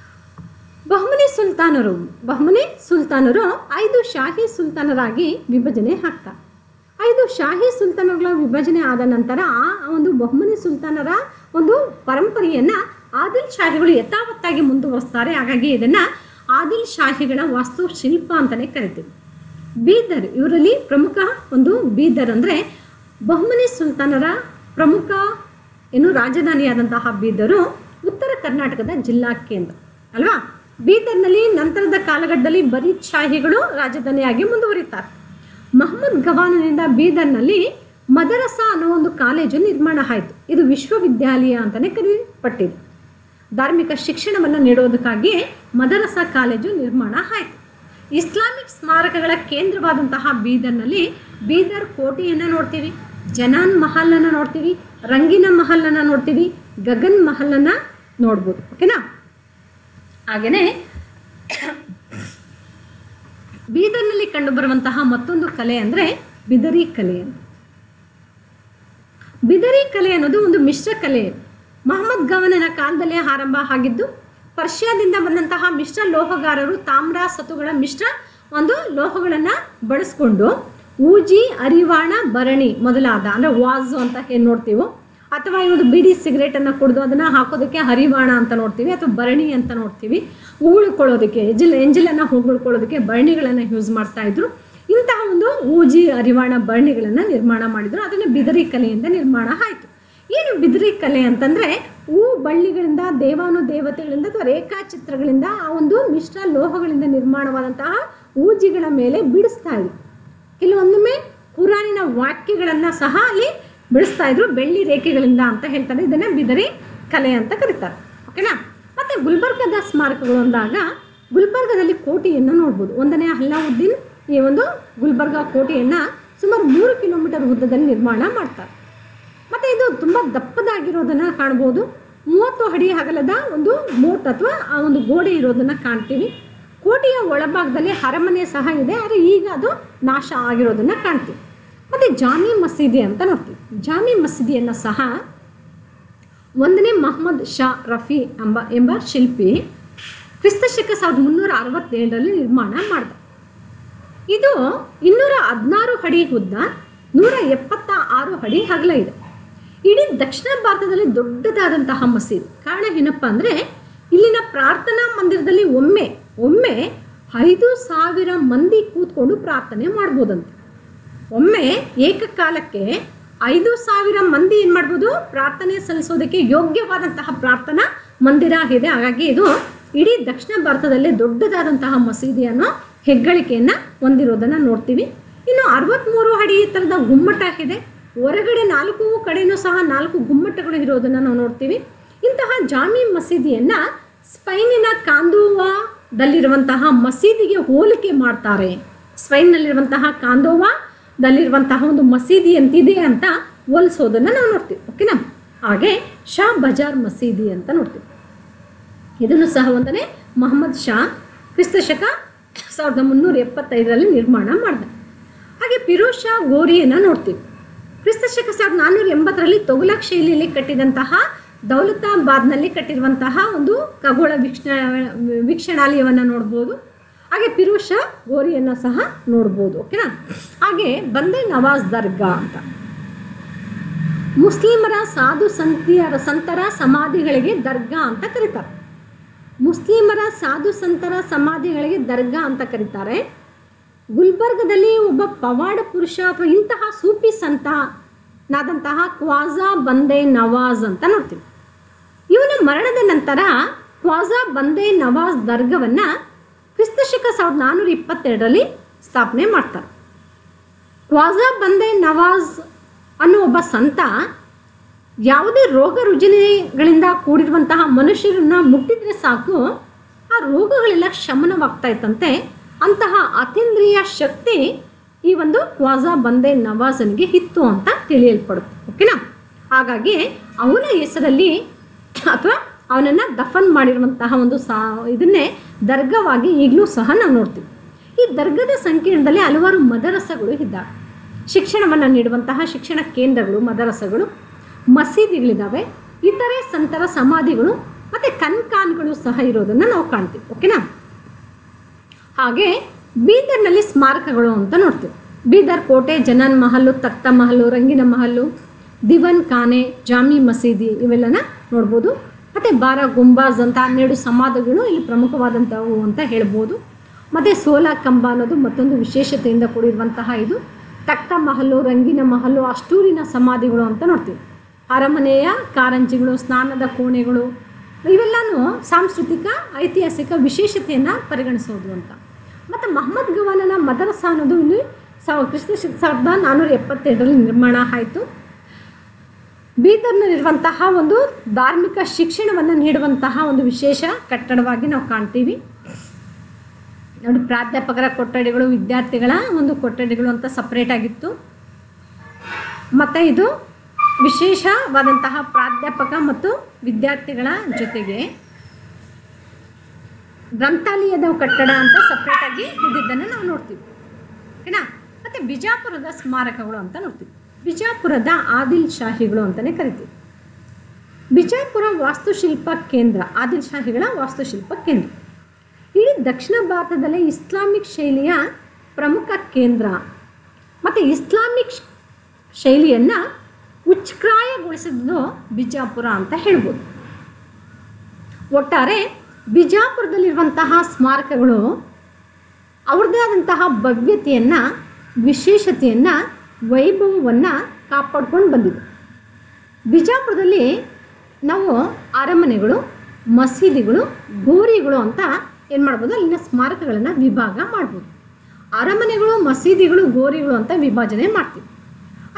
ಬಹುಮನಿ ಸುಲ್ತಾನರು ಬಹುಮನಿ ಸುಲ್ತಾನರು ಐದು ಶಾಹಿ ಸುಲ್ತಾನರಾಗಿ ವಿಭಜನೆ ಆಗ್ತಾರೆ ಐದು ಶಾಹಿ ಸುಲ್ತಾನಗಳ ವಿಭಜನೆ ಆದ ನಂತರ ಆ ಒಂದು ಬಹುಮನಿ ಸುಲ್ತಾನರ ಒಂದು ಪರಂಪರೆಯನ್ನು ಆದಿಲ್ ಶಾಹಿಗಳು ಯಥಾವತ್ತಾಗಿ ಮುಂದುವರಿಸ್ತಾರೆ ಹಾಗಾಗಿ ಇದನ್ನು ಆದಿಲ್ ಶಾಹಿಗಳ ವಾಸ್ತುಶಿಲ್ಪ ಅಂತಲೇ ಕರಿತೀವಿ ಬೀದರ್ ಇವರಲ್ಲಿ ಪ್ರಮುಖ ಒಂದು ಬೀದರ್ ಅಂದರೆ ಬಹುಮನಿ ಸುಲ್ತಾನರ ಪ್ರಮುಖ ಏನು ರಾಜಧಾನಿಯಾದಂತಹ ಬೀದರು ಉತ್ತರ ಕರ್ನಾಟಕದ ಜಿಲ್ಲಾ ಕೇಂದ್ರ ಅಲ್ವಾ ಬೀದರ್ನಲ್ಲಿ ನಂತರದ ಕಾಲಘಟ್ಟದಲ್ಲಿ ಬರೀದ್ ಶಾಹಿಗಳು ರಾಜಧಾನಿಯಾಗಿ ಮುಂದುವರಿತಾರೆ ಮಹಮ್ಮದ್ ಗವಾನನಿಂದ ಬೀದರ್ನಲ್ಲಿ ಮದರಸ ಅನ್ನೋ ಒಂದು ಕಾಲೇಜು ನಿರ್ಮಾಣ ಆಯಿತು ಇದು ವಿಶ್ವವಿದ್ಯಾಲಯ ಅಂತಲೇ ಕರೆಯಲ್ಪಟ್ಟಿದೆ ಧಾರ್ಮಿಕ ಶಿಕ್ಷಣವನ್ನು ನೀಡೋದಕ್ಕಾಗಿ ಮದರಸ ಕಾಲೇಜು ನಿರ್ಮಾಣ ಆಯಿತು ಇಸ್ಲಾಮಿಕ್ ಸ್ಮಾರಕಗಳ ಕೇಂದ್ರವಾದಂತಹ ಬೀದರ್ನಲ್ಲಿ ಬೀದರ್ ಕೋಟೆಯನ್ನು ನೋಡ್ತೀವಿ ಜನಾನ್ ಮಹಲನ್ನು ನೋಡ್ತೀವಿ ರಂಗಿನ ಮಹಲನ್ನು ನೋಡ್ತೀವಿ ಗಗನ್ ಮಹಲನ್ನು ನೋಡ್ಬೋದು ಓಕೆನಾ ಹಾಗೆಯೇ ಬೀದರ್ನಲ್ಲಿ ಕಂಡುಬರುವಂತಹ ಮತ್ತೊಂದು ಕಲೆ ಅಂದರೆ ಬಿದರಿ ಕಲೆ ಅಂತ ಬಿದರಿ ಕಲೆ ಅನ್ನೋದು ಒಂದು ಮಿಶ್ರ ಕಲೆ ಮಹಮ್ಮದ್ ಗವನನ ಕಾಲದಲ್ಲೇ ಆರಂಭ ಆಗಿದ್ದು ಪರ್ಷಿಯಾದಿಂದ ಬಂದಂತಹ ಮಿಶ್ರ ಲೋಹಗಾರರು ತಾಮ್ರ ಸತುಗಳ ಮಿಶ್ರ ಒಂದು ಲೋಹಗಳನ್ನು ಬಳಸ್ಕೊಂಡು ಊಜಿ ಅರಿವಾಣ ಭರಣಿ ಮೊದಲಾದ ಅಂದರೆ ವಾಜು ಅಂತ ಏನು ನೋಡ್ತೀವೋ ಅಥವಾ ಇವತ್ತು ಬಿಡಿ ಸಿಗರೇಟನ್ನು ಕುಡಿದು ಅದನ್ನು ಹಾಕೋದಕ್ಕೆ ಹರಿವಾಣ ಅಂತ ನೋಡ್ತೀವಿ ಅಥವಾ ಭರಣಿ ಅಂತ ನೋಡ್ತೀವಿ ಉಗುಳ್ಕೊಳ್ಳೋದಕ್ಕೆ ಎಂಜಿಲ್ ಎಂಜಿಲನ್ನು ಉಗುಳ್ಕೊಳ್ಳೋದಕ್ಕೆ ಭರಣಿಗಳನ್ನು ಯೂಸ್ ಮಾಡ್ತಾ ಇದ್ರು ಇಂತಹ ಒಂದು ಊಜಿ ಅರಿವಾಣ ಭರಣಿಗಳನ್ನು ನಿರ್ಮಾಣ ಮಾಡಿದ್ರು ಅದನ್ನು ಬಿದರಿ ಕಲೆಯಿಂದ ನಿರ್ಮಾಣ ಆಯಿತು ಏನು ಬಿದಿರಿ ಕಲೆ ಅಂತಂದರೆ ಹೂ ಬಳ್ಳಿಗಳಿಂದ ದೇವಾನು ದೇವತೆಗಳಿಂದ ಅಥವಾ ರೇಖಾಚಿತ್ರಗಳಿಂದ ಆ ಒಂದು ಮಿಶ್ರ ಲೋಹಗಳಿಂದ ನಿರ್ಮಾಣವಾದಂತಹ ಊಜಿಗಳ ಮೇಲೆ ಬಿಡಿಸ್ತಾ ಇದ್ರು ಕೆಲವೊಂದೊಮ್ಮೆ ಕುರಾನಿನ ವಾಕ್ಯಗಳನ್ನು ಸಹ ಅಲ್ಲಿ ಬಿಡಿಸ್ತಾ ಇದ್ರು ಬೆಳ್ಳಿ ರೇಖೆಗಳಿಂದ ಅಂತ ಹೇಳ್ತಾರೆ ಇದನ್ನು ಬಿದರಿ ಕಲೆ ಅಂತ ಕರೀತಾರೆ ಓಕೆನಾ ಮತ್ತು ಗುಲ್ಬರ್ಗದ ಸ್ಮಾರಕಗಳು ಅಂದಾಗ ಗುಲ್ಬರ್ಗದಲ್ಲಿ ಕೋಟೆಯನ್ನು ನೋಡ್ಬೋದು ಒಂದನೇ ಅಲ್ಲಾವುದ್ದೀನ್ ಈ ಒಂದು ಗುಲ್ಬರ್ಗ ಕೋಟೆಯನ್ನು ಸುಮಾರು ಮೂರು ಕಿಲೋಮೀಟರ್ ಉದ್ದದಲ್ಲಿ ನಿರ್ಮಾಣ ಮಾಡ್ತಾರೆ ಮತ್ತು ಇದು ತುಂಬ ದಪ್ಪದಾಗಿರೋದನ್ನು ಕಾಣ್ಬೋದು ಮೂವತ್ತು ಅಡಿ ಅಗಲದ ಒಂದು ಮೋಟ್ ಅಥವಾ ಆ ಒಂದು ಗೋಡೆ ಇರೋದನ್ನು ಕಾಣ್ತೀವಿ ಕೋಟೆಯ ಒಳಭಾಗದಲ್ಲಿ ಅರಮನೆ ಸಹ ಇದೆ ಆದರೆ ಈಗ ಅದು ನಾಶ ಆಗಿರೋದನ್ನು ಕಾಣ್ತೀವಿ ಮತ್ತು ಜಾಮಿ ಮಸೀದಿ ಅಂತ ನೋಡ್ತೀವಿ ಜಾಮಿ ಮಸೀದಿಯನ್ನು ಸಹ ಒಂದನೇ ಮಹಮ್ಮದ್ ಶಾ ರಫಿ ಎಂಬ ಎಂಬ ಶಿಲ್ಪಿ ಕ್ರಿಸ್ತಶಕ ಸಾವಿರದ ಮುನ್ನೂರ ಅರವತ್ತೇಳರಲ್ಲಿ ನಿರ್ಮಾಣ ಮಾಡಿದ ಇದು ಇನ್ನೂರ ಹದಿನಾರು ಅಡಿ ಉದ್ದ ನೂರ ಎಪ್ಪತ್ತ ಆರು ಅಡಿ ಅಗಲ ಇದೆ ಇಡೀ ದಕ್ಷಿಣ ಭಾರತದಲ್ಲಿ ದೊಡ್ಡದಾದಂತಹ ಮಸೀದಿ ಕಾರಣ ಏನಪ್ಪ ಅಂದರೆ ಇಲ್ಲಿನ ಪ್ರಾರ್ಥನಾ ಮಂದಿರದಲ್ಲಿ ಒಮ್ಮೆ ಒಮ್ಮೆ ಐದು ಸಾವಿರ ಮಂದಿ ಕೂತ್ಕೊಂಡು ಪ್ರಾರ್ಥನೆ ಮಾಡ್ಬೋದಂತೆ ಒಮ್ಮೆ ಏಕಕಾಲಕ್ಕೆ ಐದು ಸಾವಿರ ಮಂದಿ ಏನು ಮಾಡ್ಬೋದು ಪ್ರಾರ್ಥನೆ ಸಲ್ಲಿಸೋದಕ್ಕೆ ಯೋಗ್ಯವಾದಂತಹ ಪ್ರಾರ್ಥನಾ ಮಂದಿರ ಇದೆ ಹಾಗಾಗಿ ಇದು ಇಡೀ ದಕ್ಷಿಣ ಭಾರತದಲ್ಲೇ ದೊಡ್ಡದಾದಂತಹ ಮಸೀದಿ ಅನ್ನೋ ಹೆಗ್ಗಳಿಕೆಯನ್ನು ಹೊಂದಿರೋದನ್ನು ನೋಡ್ತೀವಿ ಇನ್ನು ಅರವತ್ತ್ಮೂರು ಅಡಿ ಎತ್ತರದ ಗುಮ್ಮಟ ಇದೆ ಹೊರಗಡೆ ನಾಲ್ಕು ಕಡೆನೂ ಸಹ ನಾಲ್ಕು ಗುಮ್ಮಟಗಳು ಇರೋದನ್ನು ನಾವು ನೋಡ್ತೀವಿ ಇಂತಹ ಜಾಮಿ ಮಸೀದಿಯನ್ನು ಸ್ಪೈನಿನ ಕಾಂದೋವಾದಲ್ಲಿರುವಂತಹ ಮಸೀದಿಗೆ ಹೋಲಿಕೆ ಮಾಡ್ತಾರೆ ಸ್ಪೈನ್ನಲ್ಲಿರುವಂತಹ ಕಾಂದೋವಾದಲ್ಲಿರುವಂತಹ ಒಂದು ಮಸೀದಿ ಅಂತಿದೆ ಅಂತ ಹೋಲಿಸೋದನ್ನು ನಾವು ನೋಡ್ತೀವಿ ಓಕೆನಾ ಹಾಗೆ ಶಾ ಬಜಾರ್ ಮಸೀದಿ ಅಂತ ನೋಡ್ತೀವಿ ಇದನ್ನು ಸಹ ಒಂದನೇ ಮೊಹಮ್ಮದ್ ಶಾ ಕ್ರಿಸ್ತಶಕ ಸಾವಿರದ ಮುನ್ನೂರ ಎಪ್ಪತ್ತೈದರಲ್ಲಿ ನಿರ್ಮಾಣ ಮಾಡಿದ ಹಾಗೆ ಫಿರೋಜ್ ಶಾ ಗೋರಿಯನ್ನು ನೋಡ್ತೀವಿ ಕ್ರಿಸ್ತಶಕ ಸಾವಿರದ ನಾನ್ನೂರ ಎಂಬತ್ತರಲ್ಲಿ ತೊಗುಲಕ್ ಶೈಲಿಯಲ್ಲಿ ಕಟ್ಟಿದಂತಹ ದೌಲತಾಬಾದ್ನಲ್ಲಿ ಕಟ್ಟಿರುವಂತಹ ಒಂದು ಖಗೋಳ ವೀಕ್ಷಣ ವೀಕ್ಷಣಾಲಯವನ್ನು ನೋಡ್ಬೋದು ಹಾಗೆ ಫಿರೋಜ್ ಶಾ ಗೋರಿಯನ್ನು ಸಹ ನೋಡ್ಬೋದು ಓಕೆನಾ ಹಾಗೆ ಬಂದೆ ನವಾಜ್ ದರ್ಗಾ ಅಂತ ಮುಸ್ಲಿಮರ ಸಾಧು ಸಂತಿಯರ ಸಂತರ ಸಮಾಧಿಗಳಿಗೆ ದರ್ಗಾ ಅಂತ ಕರೀತಾರೆ ಮುಸ್ಲಿಮರ ಸಾಧು ಸಂತರ ಸಮಾಧಿಗಳಿಗೆ ದರ್ಗಾ ಅಂತ ಕರೀತಾರೆ ಗುಲ್ಬರ್ಗದಲ್ಲಿ ಒಬ್ಬ ಪವಾಡ ಪುರುಷ ಅಥವಾ ಇಂತಹ ಸೂಫಿ ಸಂತನಾದಂತಹ ಕ್ವಾಜಾ ಬಂದೆ ನವಾಜ್ ಅಂತ ನೋಡ್ತೀವಿ ಇವನ ಮರಣದ ನಂತರ ಕ್ವಾಜಾ ಬಂದೆ ನವಾಜ್ ದರ್ಗವನ್ನು ಕ್ರಿಸ್ತಶಕ ಸಾವಿರದ ನಾನ್ನೂರ ಇಪ್ಪತ್ತೆರಡರಲ್ಲಿ ಸ್ಥಾಪನೆ ಮಾಡ್ತಾರೆ ಕ್ವಾಜಾ ಬಂದೆ ನವಾಜ್ ಅನ್ನೋ ಒಬ್ಬ ಸಂತ ಯಾವುದೇ ರೋಗ ರುಜಿನಗಳಿಂದ ಕೂಡಿರುವಂತಹ ಮನುಷ್ಯರನ್ನ ಮುಟ್ಟಿದ್ರೆ ಸಾಕು ಆ ರೋಗಗಳೆಲ್ಲ ಶಮನವಾಗ್ತಾ ಇತ್ತಂತೆ ಅಂತಹ ಅತೀಂದ್ರಿಯ ಶಕ್ತಿ ಈ ಒಂದು ಕ್ವಾಜಾ ಬಂದೆ ನವಾಜನಿಗೆ ಇತ್ತು ಅಂತ ತಿಳಿಯಲ್ಪಡುತ್ತೆ ಓಕೆನಾ ಹಾಗಾಗಿ ಅವನ ಹೆಸರಲ್ಲಿ ಅಥವಾ ಅವನನ್ನು ದಫನ್ ಮಾಡಿರುವಂತಹ ಒಂದು ಸಾ ಇದನ್ನೇ ದರ್ಗವಾಗಿ ಈಗಲೂ ಸಹ ನಾವು ನೋಡ್ತೀವಿ ಈ ದರ್ಗದ ಸಂಕೀರ್ಣದಲ್ಲಿ ಹಲವಾರು ಮದರಸಗಳು ಇದ್ದಾವೆ ಶಿಕ್ಷಣವನ್ನು ನೀಡುವಂತಹ ಶಿಕ್ಷಣ ಕೇಂದ್ರಗಳು ಮದರಸಗಳು ಮಸೀದಿಗಳಿದ್ದಾವೆ ಇತರೆ ಸಂತರ ಸಮಾಧಿಗಳು ಮತ್ತು ಕನ್ಕಾನ್ಗಳು ಸಹ ಇರೋದನ್ನು ನಾವು ಕಾಣ್ತೀವಿ ಓಕೆನಾ ಹಾಗೆ ಬೀದರ್ನಲ್ಲಿ ಸ್ಮಾರಕಗಳು ಅಂತ ನೋಡ್ತೀವಿ ಬೀದರ್ ಕೋಟೆ ಜನನ್ ಮಹಲ್ಲು ತಖ್ತ ಮಹಲ್ಲು ರಂಗಿನ ಮಹಲ್ಲು ದಿವನ್ ಖಾನೆ ಜಾಮಿ ಮಸೀದಿ ಇವೆಲ್ಲನ ನೋಡ್ಬೋದು ಮತ್ತು ಬಾರ ಗುಂಬಾಜ್ ಅಂತ ಹನ್ನೆರಡು ಸಮಾಧಿಗಳು ಇಲ್ಲಿ ಪ್ರಮುಖವಾದಂಥವು ಅಂತ ಹೇಳ್ಬೋದು ಮತ್ತು ಸೋಲಾ ಕಂಬ ಅನ್ನೋದು ಮತ್ತೊಂದು ವಿಶೇಷತೆಯಿಂದ ಕೂಡಿರುವಂತಹ ಇದು ತಖ್ತ ಮಹಲ್ಲು ರಂಗಿನ ಮಹಲ್ಲು ಅಷ್ಟೂರಿನ ಸಮಾಧಿಗಳು ಅಂತ ನೋಡ್ತೀವಿ ಅರಮನೆಯ ಕಾರಂಜಿಗಳು ಸ್ನಾನದ ಕೋಣೆಗಳು ಇವೆಲ್ಲನೂ ಸಾಂಸ್ಕೃತಿಕ ಐತಿಹಾಸಿಕ ವಿಶೇಷತೆಯನ್ನು ಪರಿಗಣಿಸೋದು ಅಂತ ಮತ್ತು ಮಹಮ್ಮದ್ ಗವಾನನ ಮದರಸ ಅನ್ನೋದು ಇಲ್ಲಿ ಸಾವ ಕ್ರಿಸ್ತ ಶಕ ಸಾವಿರದ ನಾನ್ನೂರ ಎಪ್ಪತ್ತೆರಡರಲ್ಲಿ ನಿರ್ಮಾಣ ಆಯಿತು ಬೀದರ್ನಲ್ಲಿರುವಂತಹ ಒಂದು ಧಾರ್ಮಿಕ ಶಿಕ್ಷಣವನ್ನು ನೀಡುವಂತಹ ಒಂದು ವಿಶೇಷ ಕಟ್ಟಡವಾಗಿ ನಾವು ಕಾಣ್ತೀವಿ ನೋಡಿ ಪ್ರಾಧ್ಯಾಪಕರ ಕೊಠಡಿಗಳು ವಿದ್ಯಾರ್ಥಿಗಳ ಒಂದು ಕೊಠಡಿಗಳು ಅಂತ ಸಪ್ರೇಟ್ ಆಗಿತ್ತು ಮತ್ತು ಇದು ವಿಶೇಷವಾದಂತಹ ಪ್ರಾಧ್ಯಾಪಕ ಮತ್ತು ವಿದ್ಯಾರ್ಥಿಗಳ ಜೊತೆಗೆ ಗ್ರಂಥಾಲಯದ ಕಟ್ಟಡ ಅಂತ ಸಪ್ರೇಟಾಗಿ ಇದ್ದಿದ್ದನ್ನು ನಾವು ನೋಡ್ತೀವಿ ಓಕೆನಾ ಮತ್ತು ಬಿಜಾಪುರದ ಸ್ಮಾರಕಗಳು ಅಂತ ನೋಡ್ತೀವಿ ಬಿಜಾಪುರದ ಆದಿಲ್ ಶಾಹಿಗಳು ಅಂತಲೇ ಕರಿತೀವಿ ಬಿಜಾಪುರ ವಾಸ್ತುಶಿಲ್ಪ ಕೇಂದ್ರ ಆದಿಲ್ ಶಾಹಿಗಳ ವಾಸ್ತುಶಿಲ್ಪ ಕೇಂದ್ರ ಇಡೀ ದಕ್ಷಿಣ ಭಾರತದಲ್ಲೇ ಇಸ್ಲಾಮಿಕ್ ಶೈಲಿಯ ಪ್ರಮುಖ ಕೇಂದ್ರ ಮತ್ತು ಇಸ್ಲಾಮಿಕ್ ಶೈಲಿಯನ್ನು ಉಚ್ಛ್ರಾಯಗೊಳಿಸಿದ್ದು ಬಿಜಾಪುರ ಅಂತ ಹೇಳ್ಬೋದು ಒಟ್ಟಾರೆ ಬಿಜಾಪುರದಲ್ಲಿರುವಂತಹ ಸ್ಮಾರಕಗಳು ಅವ್ರದ್ದೇ ಆದಂತಹ ಭವ್ಯತೆಯನ್ನು ವಿಶೇಷತೆಯನ್ನು ವೈಭವವನ್ನು ಕಾಪಾಡ್ಕೊಂಡು ಬಂದಿದೆ ಬಿಜಾಪುರದಲ್ಲಿ ನಾವು ಅರಮನೆಗಳು ಮಸೀದಿಗಳು ಗೋರಿಗಳು ಅಂತ ಏನು ಮಾಡ್ಬೋದು ಅಲ್ಲಿನ ಸ್ಮಾರಕಗಳನ್ನು ವಿಭಾಗ ಮಾಡ್ಬೋದು ಅರಮನೆಗಳು ಮಸೀದಿಗಳು ಗೋರಿಗಳು ಅಂತ ವಿಭಜನೆ ಮಾಡ್ತೀವಿ ಅದರಲ್ಲಿ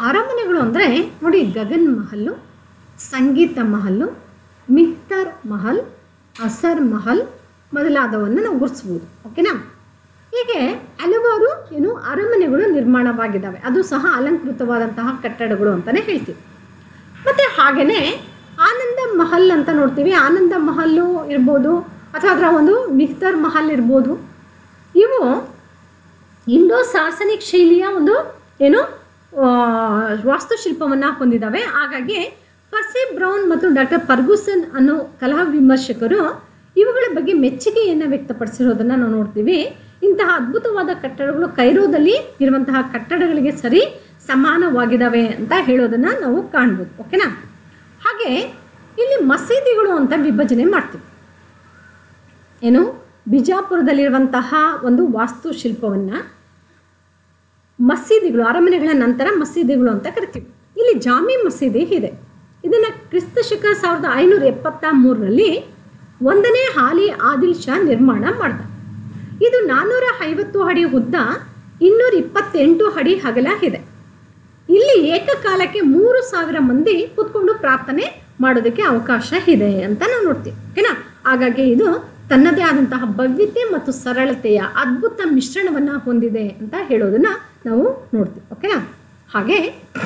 ಅರಮನೆಗಳು ಅಂದರೆ ನೋಡಿ ಗಗನ್ ಮಹಲ್ಲು ಸಂಗೀತ ಮಹಲ್ಲು ಮಿಹ್ತರ್ ಮಹಲ್ ಅಸರ್ ಮಹಲ್ ಮೊದಲಾದವನ್ನು ನಾವು ಗುರುತಿಸ್ಬೋದು ಓಕೆನಾ ಹೀಗೆ ಹಲವಾರು ಏನು ಅರಮನೆಗಳು ನಿರ್ಮಾಣವಾಗಿದ್ದಾವೆ ಅದು ಸಹ ಅಲಂಕೃತವಾದಂತಹ ಕಟ್ಟಡಗಳು ಅಂತಲೇ ಹೇಳ್ತೀವಿ ಮತ್ತು ಹಾಗೆಯೇ ಆನಂದ ಮಹಲ್ ಅಂತ ನೋಡ್ತೀವಿ ಆನಂದ ಮಹಲ್ಲು ಇರ್ಬೋದು ಅಥವಾ ಅದರ ಒಂದು ಮಿಹ್ತರ್ ಮಹಲ್ ಇರ್ಬೋದು ಇವು ಇಂಡೋ ಸಾಸನಿಕ್ ಶೈಲಿಯ ಒಂದು ಏನು ಆ, ವಾಸ್ತುಶಿಲ್ಪವನ್ನು ಹೊಂದಿದ್ದಾವೆ ಹಾಗಾಗಿ ಪರ್ಸಿ ಬ್ರೌನ್ ಮತ್ತು ಡಾಕ್ಟರ್ ಫರ್ಗೂಸನ್ ಅನ್ನೋ ಕಲಾ ವಿಮರ್ಶಕರು ಇವುಗಳ ಬಗ್ಗೆ ಮೆಚ್ಚುಗೆಯನ್ನು ವ್ಯಕ್ತಪಡಿಸಿರೋದನ್ನು ನಾವು ನೋಡ್ತೀವಿ ಇಂತಹ ಅದ್ಭುತವಾದ ಕಟ್ಟಡಗಳು ಕೈರೋದಲ್ಲಿ ಇರುವಂತಹ ಕಟ್ಟಡಗಳಿಗೆ ಸರಿ ಸಮಾನವಾಗಿದ್ದಾವೆ ಅಂತ ಹೇಳೋದನ್ನು ನಾವು ಕಾಣ್ಬೋದು ಓಕೆನಾ ಹಾಗೆ ಇಲ್ಲಿ ಮಸೀದಿಗಳು ಅಂತ ವಿಭಜನೆ ಮಾಡ್ತೀವಿ ಏನು ಬಿಜಾಪುರದಲ್ಲಿರುವಂತಹ ಒಂದು ವಾಸ್ತುಶಿಲ್ಪವನ್ನು ಮಸೀದಿಗಳು ಅರಮನೆಗಳ ನಂತರ ಮಸೀದಿಗಳು ಅಂತ ಕರಿತೀವಿ ಇಲ್ಲಿ ಜಾಮಿ ಮಸೀದಿ ಇದೆ ಇದನ್ನು ಕ್ರಿಸ್ತ ಶಕ ಸಾವಿರದ ಐನೂರ ಎಪ್ಪತ್ತ ಮೂರರಲ್ಲಿ ಒಂದನೇ ಹಾಲಿ ಆದಿಲ್ ಶಾ ನಿರ್ಮಾಣ ಮಾಡ್ದ ಇದು ನಾನ್ನೂರ ಐವತ್ತು ಅಡಿ ಉದ್ದ ಇನ್ನೂರ ಇಪ್ಪತ್ತೆಂಟು ಅಡಿ ಅಗಲ ಇದೆ ಇಲ್ಲಿ ಏಕಕಾಲಕ್ಕೆ ಮೂರು ಸಾವಿರ ಮಂದಿ ಕೂತ್ಕೊಂಡು ಪ್ರಾರ್ಥನೆ ಮಾಡೋದಕ್ಕೆ ಅವಕಾಶ ಇದೆ ಅಂತ ನಾವು ನೋಡ್ತೀವಿ ಓಕೆನಾ ಹಾಗಾಗಿ ಇದು ತನ್ನದೇ ಆದಂತಹ ಭವ್ಯತೆ ಮತ್ತು ಸರಳತೆಯ ಅದ್ಭುತ ಮಿಶ್ರಣವನ್ನು ಹೊಂದಿದೆ ಅಂತ ಹೇಳೋದನ್ನ ನಾವು ನೋಡ್ತೀವಿ ಓಕೆನಾ ಹಾಗೆ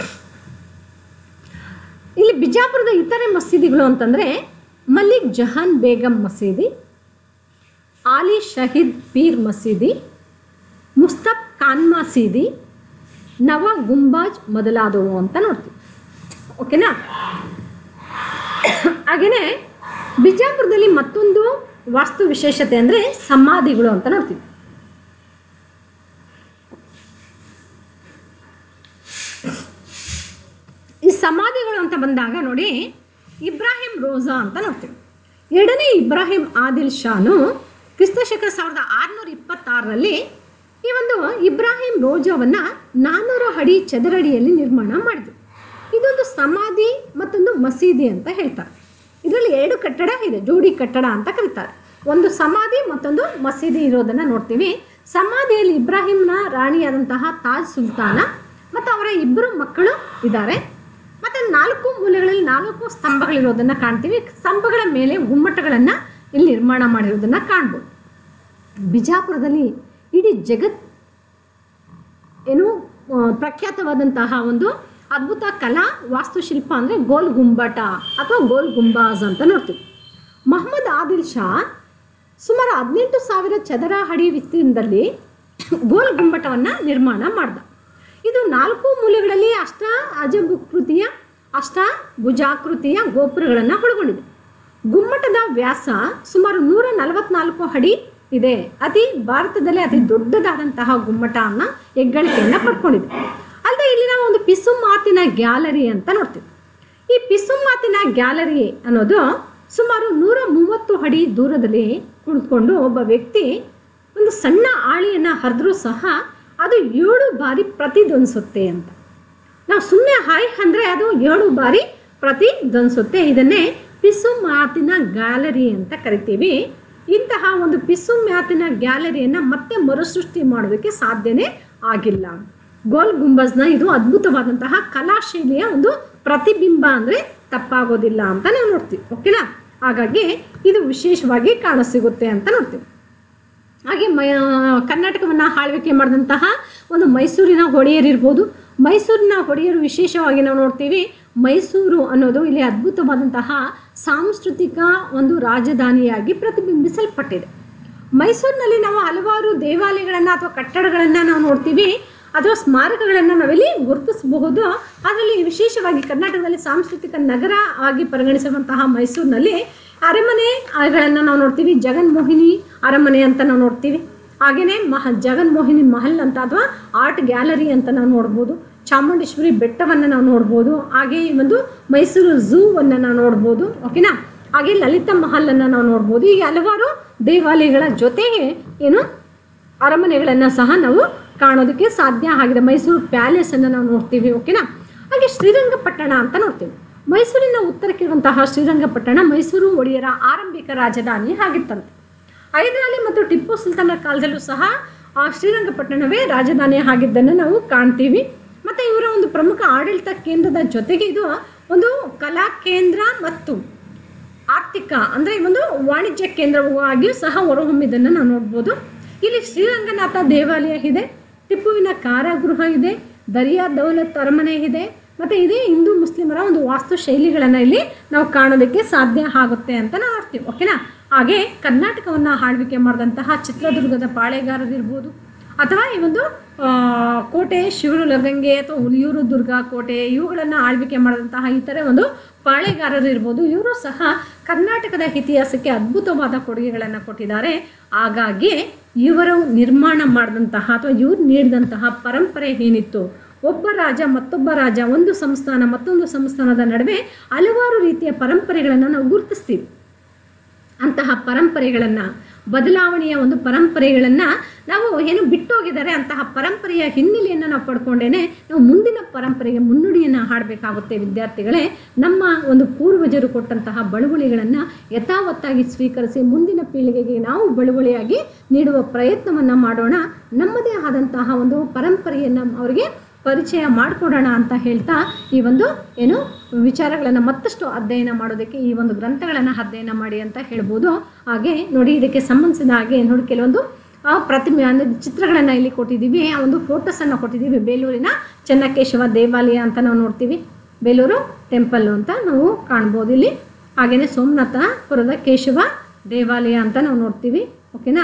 ಇಲ್ಲಿ ಬಿಜಾಪುರದ ಇತರೆ ಮಸೀದಿಗಳು ಅಂತಂದರೆ ಮಲ್ಲಿಕ್ ಜಹಾನ್ ಬೇಗಂ ಮಸೀದಿ ಆಲಿ ಶಹೀದ್ ಪೀರ್ ಮಸೀದಿ ಮುಸ್ತಫ್ ಖಾನ್ ಮಸೀದಿ ನವ ಗುಂಬಾಜ್ ಮೊದಲಾದವು ಅಂತ ನೋಡ್ತೀವಿ ಓಕೆನಾ ಹಾಗೆಯೇ ಬಿಜಾಪುರದಲ್ಲಿ ಮತ್ತೊಂದು ವಾಸ್ತು ವಿಶೇಷತೆ ಅಂದರೆ ಸಮಾಧಿಗಳು ಅಂತ ನೋಡ್ತೀವಿ ಈ ಸಮಾಧಿಗಳು ಅಂತ ಬಂದಾಗ ನೋಡಿ ಇಬ್ರಾಹಿಂ ರೋಜಾ ಅಂತ ನೋಡ್ತೀವಿ ಎರಡನೇ ಇಬ್ರಾಹಿಂ ಆದಿಲ್ ಶಾನು ಕ್ರಿಸ್ತಶಕ ಸಾವಿರದ ಆರುನೂರ ಇಪ್ಪತ್ತಾರರಲ್ಲಿ ಈ ಒಂದು ಇಬ್ರಾಹಿಂ ರೋಜಾವನ್ನು ನಾನ್ನೂರು ಅಡಿ ಚದರಡಿಯಲ್ಲಿ ನಿರ್ಮಾಣ ಮಾಡಿದ್ರು ಇದೊಂದು ಸಮಾಧಿ ಮತ್ತೊಂದು ಮಸೀದಿ ಅಂತ ಹೇಳ್ತಾರೆ ಇದರಲ್ಲಿ ಎರಡು ಕಟ್ಟಡ ಇದೆ ಜೋಡಿ ಕಟ್ಟಡ ಅಂತ ಕರೀತಾರೆ ಒಂದು ಸಮಾಧಿ ಮತ್ತೊಂದು ಮಸೀದಿ ಇರೋದನ್ನು ನೋಡ್ತೀವಿ ಸಮಾಧಿಯಲ್ಲಿ ಇಬ್ರಾಹಿಂನ ರಾಣಿಯಾದಂತಹ ತಾಜ್ ಸುಲ್ತಾನ ಮತ್ತು ಅವರ ಇಬ್ಬರು ಮಕ್ಕಳು ಇದ್ದಾರೆ ಮತ್ತು ನಾಲ್ಕು ಮೂಲೆಗಳಲ್ಲಿ ನಾಲ್ಕು ಸ್ತಂಭಗಳಿರೋದನ್ನು ಕಾಣ್ತೀವಿ ಸ್ತಂಭಗಳ ಮೇಲೆ ಗುಮ್ಮಟಗಳನ್ನು ಇಲ್ಲಿ ನಿರ್ಮಾಣ ಮಾಡಿರೋದನ್ನು ಕಾಣ್ಬೋದು ಬಿಜಾಪುರದಲ್ಲಿ ಇಡೀ ಜಗತ್ ಏನು ಆ, ಪ್ರಖ್ಯಾತವಾದಂತಹ ಒಂದು ಅದ್ಭುತ ಕಲಾ ವಾಸ್ತುಶಿಲ್ಪ ಅಂದರೆ ಗೋಲ್ ಗುಂಬಟ ಅಥವಾ ಗೋಲ್ ಗುಂಬಾಜ್ ಅಂತ ನೋಡ್ತೀವಿ ಮೊಹಮ್ಮದ್ ಆದಿಲ್ ಶಾ ಸುಮಾರು ಹದಿನೆಂಟು ಸಾವಿರ ಚದರ ಅಡಿ ವಿಸ್ತೀರ್ಣದಲ್ಲಿ ಗೋಲ್ ಗುಂಬಟವನ್ನು ನಿರ್ಮಾಣ ಮಾಡ್ದ ಇದು ನಾಲ್ಕು ಮೂಲೆಗಳಲ್ಲಿ ಅಷ್ಟ ಅಜಭುಕೃತಿಯ ಅಷ್ಟ ಭುಜಾಕೃತಿಯ ಗೋಪುರಗಳನ್ನು ಒಳಗೊಂಡಿದೆ ಗುಮ್ಮಟದ ವ್ಯಾಸ ಸುಮಾರು ನೂರ ನಲವತ್ನಾಲ್ಕು ಅಡಿ ಇದೆ ಅತಿ ಭಾರತದಲ್ಲೇ ಅತಿ ದೊಡ್ಡದಾದಂತಹ ಗುಮ್ಮಟ ಅನ್ನ ಹೆಗ್ಗಳಿಕೆಯನ್ನು ಪಡ್ಕೊಂಡಿದೆ ಅಲ್ಲದೆ ಇಲ್ಲಿನ ಒಂದು ಪಿಸು ಮಾತಿನ ಗ್ಯಾಲರಿ ಅಂತ ನೋಡ್ತೀವಿ ಈ ಪಿಸು ಮಾತಿನ ಗ್ಯಾಲರಿ ಅನ್ನೋದು ಸುಮಾರು ನೂರ ಮೂವತ್ತು ಅಡಿ ದೂರದಲ್ಲಿ ಕುಳಿತುಕೊಂಡು ಒಬ್ಬ ವ್ಯಕ್ತಿ ಒಂದು ಸಣ್ಣ ಆಳಿಯನ್ನು ಹರಿದ್ರೂ ಸಹ ಅದು ಏಳು ಬಾರಿ ಪ್ರತಿಧ್ವನಿಸುತ್ತೆ ಅಂತ ನಾವು ಸುಮ್ಮನೆ ಹಾಯ್ ಅಂದರೆ ಅದು ಏಳು ಬಾರಿ ಪ್ರತಿಧ್ವನಿಸುತ್ತೆ ಇದನ್ನೇ ಪಿಸು ಮಾತಿನ ಗ್ಯಾಲರಿ ಅಂತ ಕರಿತೀವಿ ಇಂತಹ ಒಂದು ಪಿಸು ಮಾತಿನ ಗ್ಯಾಲರಿಯನ್ನು ಮತ್ತೆ ಮರುಸೃಷ್ಟಿ ಮಾಡೋದಕ್ಕೆ ಸಾಧ್ಯನೇ ಆಗಿಲ್ಲ ಗೋಲ್ ಗುಂಬಜ್ನ ಇದು ಅದ್ಭುತವಾದಂತಹ ಕಲಾಶೈಲಿಯ ಒಂದು ಪ್ರತಿಬಿಂಬ ಅಂದರೆ ತಪ್ಪಾಗೋದಿಲ್ಲ ಅಂತ ನಾವು ನೋಡ್ತೀವಿ ಓಕೆನಾ ಹಾಗಾಗಿ ಇದು ವಿಶೇಷವಾಗಿ ಕಾಣಸಿಗುತ್ತೆ ಅಂತ ನೋಡ್ತೀವಿ ಹಾಗೆ ಮೈ ಕರ್ನಾಟಕವನ್ನು ಆಳ್ವಿಕೆ ಮಾಡಿದಂತಹ ಒಂದು ಮೈಸೂರಿನ ಒಡೆಯರಿರ್ಬೋದು ಮೈಸೂರಿನ ಒಡೆಯರು ವಿಶೇಷವಾಗಿ ನಾವು ನೋಡ್ತೀವಿ ಮೈಸೂರು ಅನ್ನೋದು ಇಲ್ಲಿ ಅದ್ಭುತವಾದಂತಹ ಸಾಂಸ್ಕೃತಿಕ ಒಂದು ರಾಜಧಾನಿಯಾಗಿ ಪ್ರತಿಬಿಂಬಿಸಲ್ಪಟ್ಟಿದೆ ಮೈಸೂರಿನಲ್ಲಿ ನಾವು ಹಲವಾರು ದೇವಾಲಯಗಳನ್ನು ಅಥವಾ ಕಟ್ಟಡಗಳನ್ನು ನಾವು ನೋಡ್ತೀವಿ ಅಥವಾ ಸ್ಮಾರಕಗಳನ್ನು ನಾವಿಲ್ಲಿ ಗುರುತಿಸಬಹುದು ಅದರಲ್ಲಿ ವಿಶೇಷವಾಗಿ ಕರ್ನಾಟಕದಲ್ಲಿ ಸಾಂಸ್ಕೃತಿಕ ನಗರ ಆಗಿ ಪರಿಗಣಿಸಿರುವಂತಹ ಮೈಸೂರಿನಲ್ಲಿ ಅರಮನೆಗಳನ್ನು ನಾವು ನೋಡ್ತೀವಿ ಜಗನ್ಮೋಹಿನಿ ಅರಮನೆ ಅಂತ ನಾವು ನೋಡ್ತೀವಿ ಹಾಗೆಯೇ ಮಹ ಜಗನ್ಮೋಹಿನಿ ಮಹಲ್ ಅಂತ ಅಥವಾ ಆರ್ಟ್ ಗ್ಯಾಲರಿ ಅಂತ ನಾವು ನೋಡ್ಬೋದು ಚಾಮುಂಡೇಶ್ವರಿ ಬೆಟ್ಟವನ್ನು ನಾವು ನೋಡ್ಬೋದು ಹಾಗೆ ಈ ಒಂದು ಮೈಸೂರು ಝೂವನ್ನು ನಾವು ನೋಡ್ಬೋದು ಓಕೆನಾ ಹಾಗೆ ಲಲಿತ ಮಹಲನ್ನು ನಾವು ನೋಡ್ಬೋದು ಹೀಗೆ ಹಲವಾರು ದೇವಾಲಯಗಳ ಜೊತೆಗೆ ಏನು ಅರಮನೆಗಳನ್ನು ಸಹ ನಾವು ಕಾಣೋದಕ್ಕೆ ಸಾಧ್ಯ ಆಗಿದೆ ಮೈಸೂರು ಪ್ಯಾಲೇಸನ್ನು ನಾವು ನೋಡ್ತೀವಿ ಓಕೆನಾ ಹಾಗೆ ಶ್ರೀರಂಗಪಟ್ಟಣ ಅಂತ ನೋಡ್ತೀವಿ ಮೈಸೂರಿನ ಉತ್ತರಕ್ಕಿರುವಂತಹ ಶ್ರೀರಂಗಪಟ್ಟಣ ಮೈಸೂರು ಒಡೆಯರ ಆರಂಭಿಕ ರಾಜಧಾನಿ ಆಗಿತ್ತಂತೆ ಹೈದರಾಲಿ ಮತ್ತು ಟಿಪ್ಪು ಸುಲ್ತಾನರ ಕಾಲದಲ್ಲೂ ಸಹ ಆ ಶ್ರೀರಂಗಪಟ್ಟಣವೇ ರಾಜಧಾನಿ ಆಗಿದ್ದನ್ನು ನಾವು ಕಾಣ್ತೀವಿ ಮತ್ತು ಇವರ ಒಂದು ಪ್ರಮುಖ ಆಡಳಿತ ಕೇಂದ್ರದ ಜೊತೆಗೆ ಇದು ಒಂದು ಕಲಾ ಕೇಂದ್ರ ಮತ್ತು ಆರ್ಥಿಕ ಅಂದರೆ ಒಂದು ವಾಣಿಜ್ಯ ಕೇಂದ್ರವಾಗಿಯೂ ಸಹ ಹೊರಹೊಮ್ಮಿದ್ದನ್ನು ನಾವು ನೋಡ್ಬೋದು ಇಲ್ಲಿ ಶ್ರೀರಂಗನಾಥ ದೇವಾಲಯ ಇದೆ ಟಿಪ್ಪುವಿನ ಕಾರಾಗೃಹ ಇದೆ ದರಿಯಾ ದೌಲತ್ ಅರಮನೆ ಇದೆ ಮತ್ತು ಇದೇ ಹಿಂದೂ ಮುಸ್ಲಿಮರ ಒಂದು ವಾಸ್ತು ಶೈಲಿಗಳನ್ನು ಇಲ್ಲಿ ನಾವು ಕಾಣೋದಕ್ಕೆ ಸಾಧ್ಯ ಆಗುತ್ತೆ ಅಂತ ನಾವು ನೋಡ್ತೀವಿ ಓಕೆನಾ ಹಾಗೆ ಕರ್ನಾಟಕವನ್ನು ಆಳ್ವಿಕೆ ಮಾಡಿದಂತಹ ಚಿತ್ರದುರ್ಗದ ಪಾಳೆಗಾರರಿರ್ಬೋದು ಅಥವಾ ಈ ಒಂದು ಆ, ಕೋಟೆ ಶಿವಲಗಂಗೆ ಅಥವಾ ಹುಲಿಯೂರು ದುರ್ಗ ಕೋಟೆ ಇವುಗಳನ್ನು ಆಳ್ವಿಕೆ ಮಾಡಿದಂತಹ ಈ ಥರ ಒಂದು ಪಾಳೆಗಾರರು ಇರ್ಬೋದು ಇವರು ಸಹ ಕರ್ನಾಟಕದ ಇತಿಹಾಸಕ್ಕೆ ಅದ್ಭುತವಾದ ಕೊಡುಗೆಗಳನ್ನು ಕೊಟ್ಟಿದ್ದಾರೆ ಹಾಗಾಗಿ ಇವರು ನಿರ್ಮಾಣ ಮಾಡಿದಂತಹ ಅಥವಾ ಇವ್ರು ನೀಡಿದಂತಹ ಪರಂಪರೆ ಏನಿತ್ತು ಒಬ್ಬ ರಾಜ ಮತ್ತೊಬ್ಬ ರಾಜ ಒಂದು ಸಂಸ್ಥಾನ ಮತ್ತೊಂದು ಸಂಸ್ಥಾನದ ನಡುವೆ ಹಲವಾರು ರೀತಿಯ ಪರಂಪರೆಗಳನ್ನು ನಾವು ಗುರುತಿಸ್ತೀವಿ ಅಂತಹ ಪರಂಪರೆಗಳನ್ನು ಬದಲಾವಣೆಯ ಒಂದು ಪರಂಪರೆಗಳನ್ನು ನಾವು ಏನು ಬಿಟ್ಟೋಗಿದ್ದಾರೆ ಅಂತಹ ಪರಂಪರೆಯ ಹಿನ್ನೆಲೆಯನ್ನು ನಾವು ಪಡ್ಕೊಂಡೇನೆ ನಾವು ಮುಂದಿನ ಪರಂಪರೆಗೆ ಮುನ್ನುಡಿಯನ್ನು ಹಾಡಬೇಕಾಗುತ್ತೆ ವಿದ್ಯಾರ್ಥಿಗಳೇ ನಮ್ಮ ಒಂದು ಪೂರ್ವಜರು ಕೊಟ್ಟಂತಹ ಬಳುವಳಿಗಳನ್ನು ಯಥಾವತ್ತಾಗಿ ಸ್ವೀಕರಿಸಿ ಮುಂದಿನ ಪೀಳಿಗೆಗೆ ನಾವು ಬಳುವಳಿಯಾಗಿ ನೀಡುವ ಪ್ರಯತ್ನವನ್ನು ಮಾಡೋಣ ನಮ್ಮದೇ ಆದಂತಹ ಒಂದು ಪರಂಪರೆಯನ್ನು ಅವರಿಗೆ ಪರಿಚಯ ಮಾಡಿಕೊಡೋಣ ಅಂತ ಹೇಳ್ತಾ ಈ ಒಂದು ಏನು ವಿಚಾರಗಳನ್ನು ಮತ್ತಷ್ಟು ಅಧ್ಯಯನ ಮಾಡೋದಕ್ಕೆ ಈ ಒಂದು ಗ್ರಂಥಗಳನ್ನು ಅಧ್ಯಯನ ಮಾಡಿ ಅಂತ ಹೇಳ್ಬೋದು ಹಾಗೆ ನೋಡಿ ಇದಕ್ಕೆ ಸಂಬಂಧಿಸಿದ ಹಾಗೆ ನೋಡಿ ಕೆಲವೊಂದು ಆ ಪ್ರತಿಮೆ ಅಂದರೆ ಚಿತ್ರಗಳನ್ನು ಇಲ್ಲಿ ಕೊಟ್ಟಿದ್ದೀವಿ ಆ ಒಂದು ಫೋಟೋಸನ್ನು ಕೊಟ್ಟಿದ್ದೀವಿ ಬೇಲೂರಿನ ಚೆನ್ನಕೇಶವ ದೇವಾಲಯ ಅಂತ ನಾವು ನೋಡ್ತೀವಿ ಬೇಲೂರು ಟೆಂಪಲ್ಲು ಅಂತ ನಾವು ಕಾಣ್ಬೋದು ಇಲ್ಲಿ ಹಾಗೆಯೇ ಸೋಮನಾಥಪುರದ ಕೇಶವ ದೇವಾಲಯ ಅಂತ ನಾವು ನೋಡ್ತೀವಿ ಓಕೆನಾ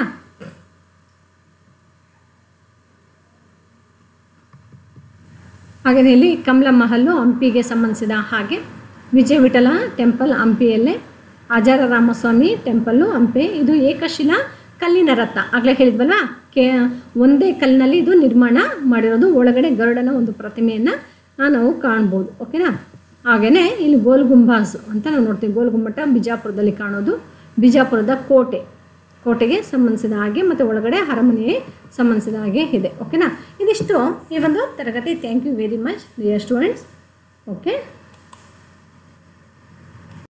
ಹಾಗೆಯೇ ಇಲ್ಲಿ ಕಮಲ ಮಹಲ್ಲು ಹಂಪಿಗೆ ಸಂಬಂಧಿಸಿದ ಹಾಗೆ ವಿಜಯ ವಿಠಲ ಟೆಂಪಲ್ ಹಂಪಿಯಲ್ಲೇ ಆಚಾರ ರಾಮಸ್ವಾಮಿ ಟೆಂಪಲ್ಲು ಹಂಪೆ ಇದು ಏಕಶಿಲಾ ಕಲ್ಲಿನ ರಥ ಆಗಲೇ ಹೇಳಿದ್ವಲ್ಲ ಕೆ ಒಂದೇ ಕಲ್ಲಿನಲ್ಲಿ ಇದು ನಿರ್ಮಾಣ ಮಾಡಿರೋದು ಒಳಗಡೆ ಗರುಡನ ಒಂದು ಪ್ರತಿಮೆಯನ್ನು ನಾವು ಕಾಣ್ಬೋದು ಓಕೆನಾ ಹಾಗೆಯೇ ಇಲ್ಲಿ ಗೋಲ್ ಗುಂಬಾಸ್ ಅಂತ ನಾವು ನೋಡ್ತೀವಿ ಗೋಲ್ ಗುಮ್ಮಟ ಬಿಜಾಪುರದಲ್ಲಿ ಕಾಣೋದು ಬಿಜಾಪುರದ ಕೋಟೆ ಕೋಟೆಗೆ ಸಂಬಂಧಿಸಿದ ಹಾಗೆ ಮತ್ತು ಒಳಗಡೆ ಅರಮನೆಗೆ ಸಂಬಂಧಿಸಿದ ಹಾಗೆ ಇದೆ ಓಕೆನಾ ಇದಿಷ್ಟು ಈ ಒಂದು ತರಗತಿ thank you very much dear students okay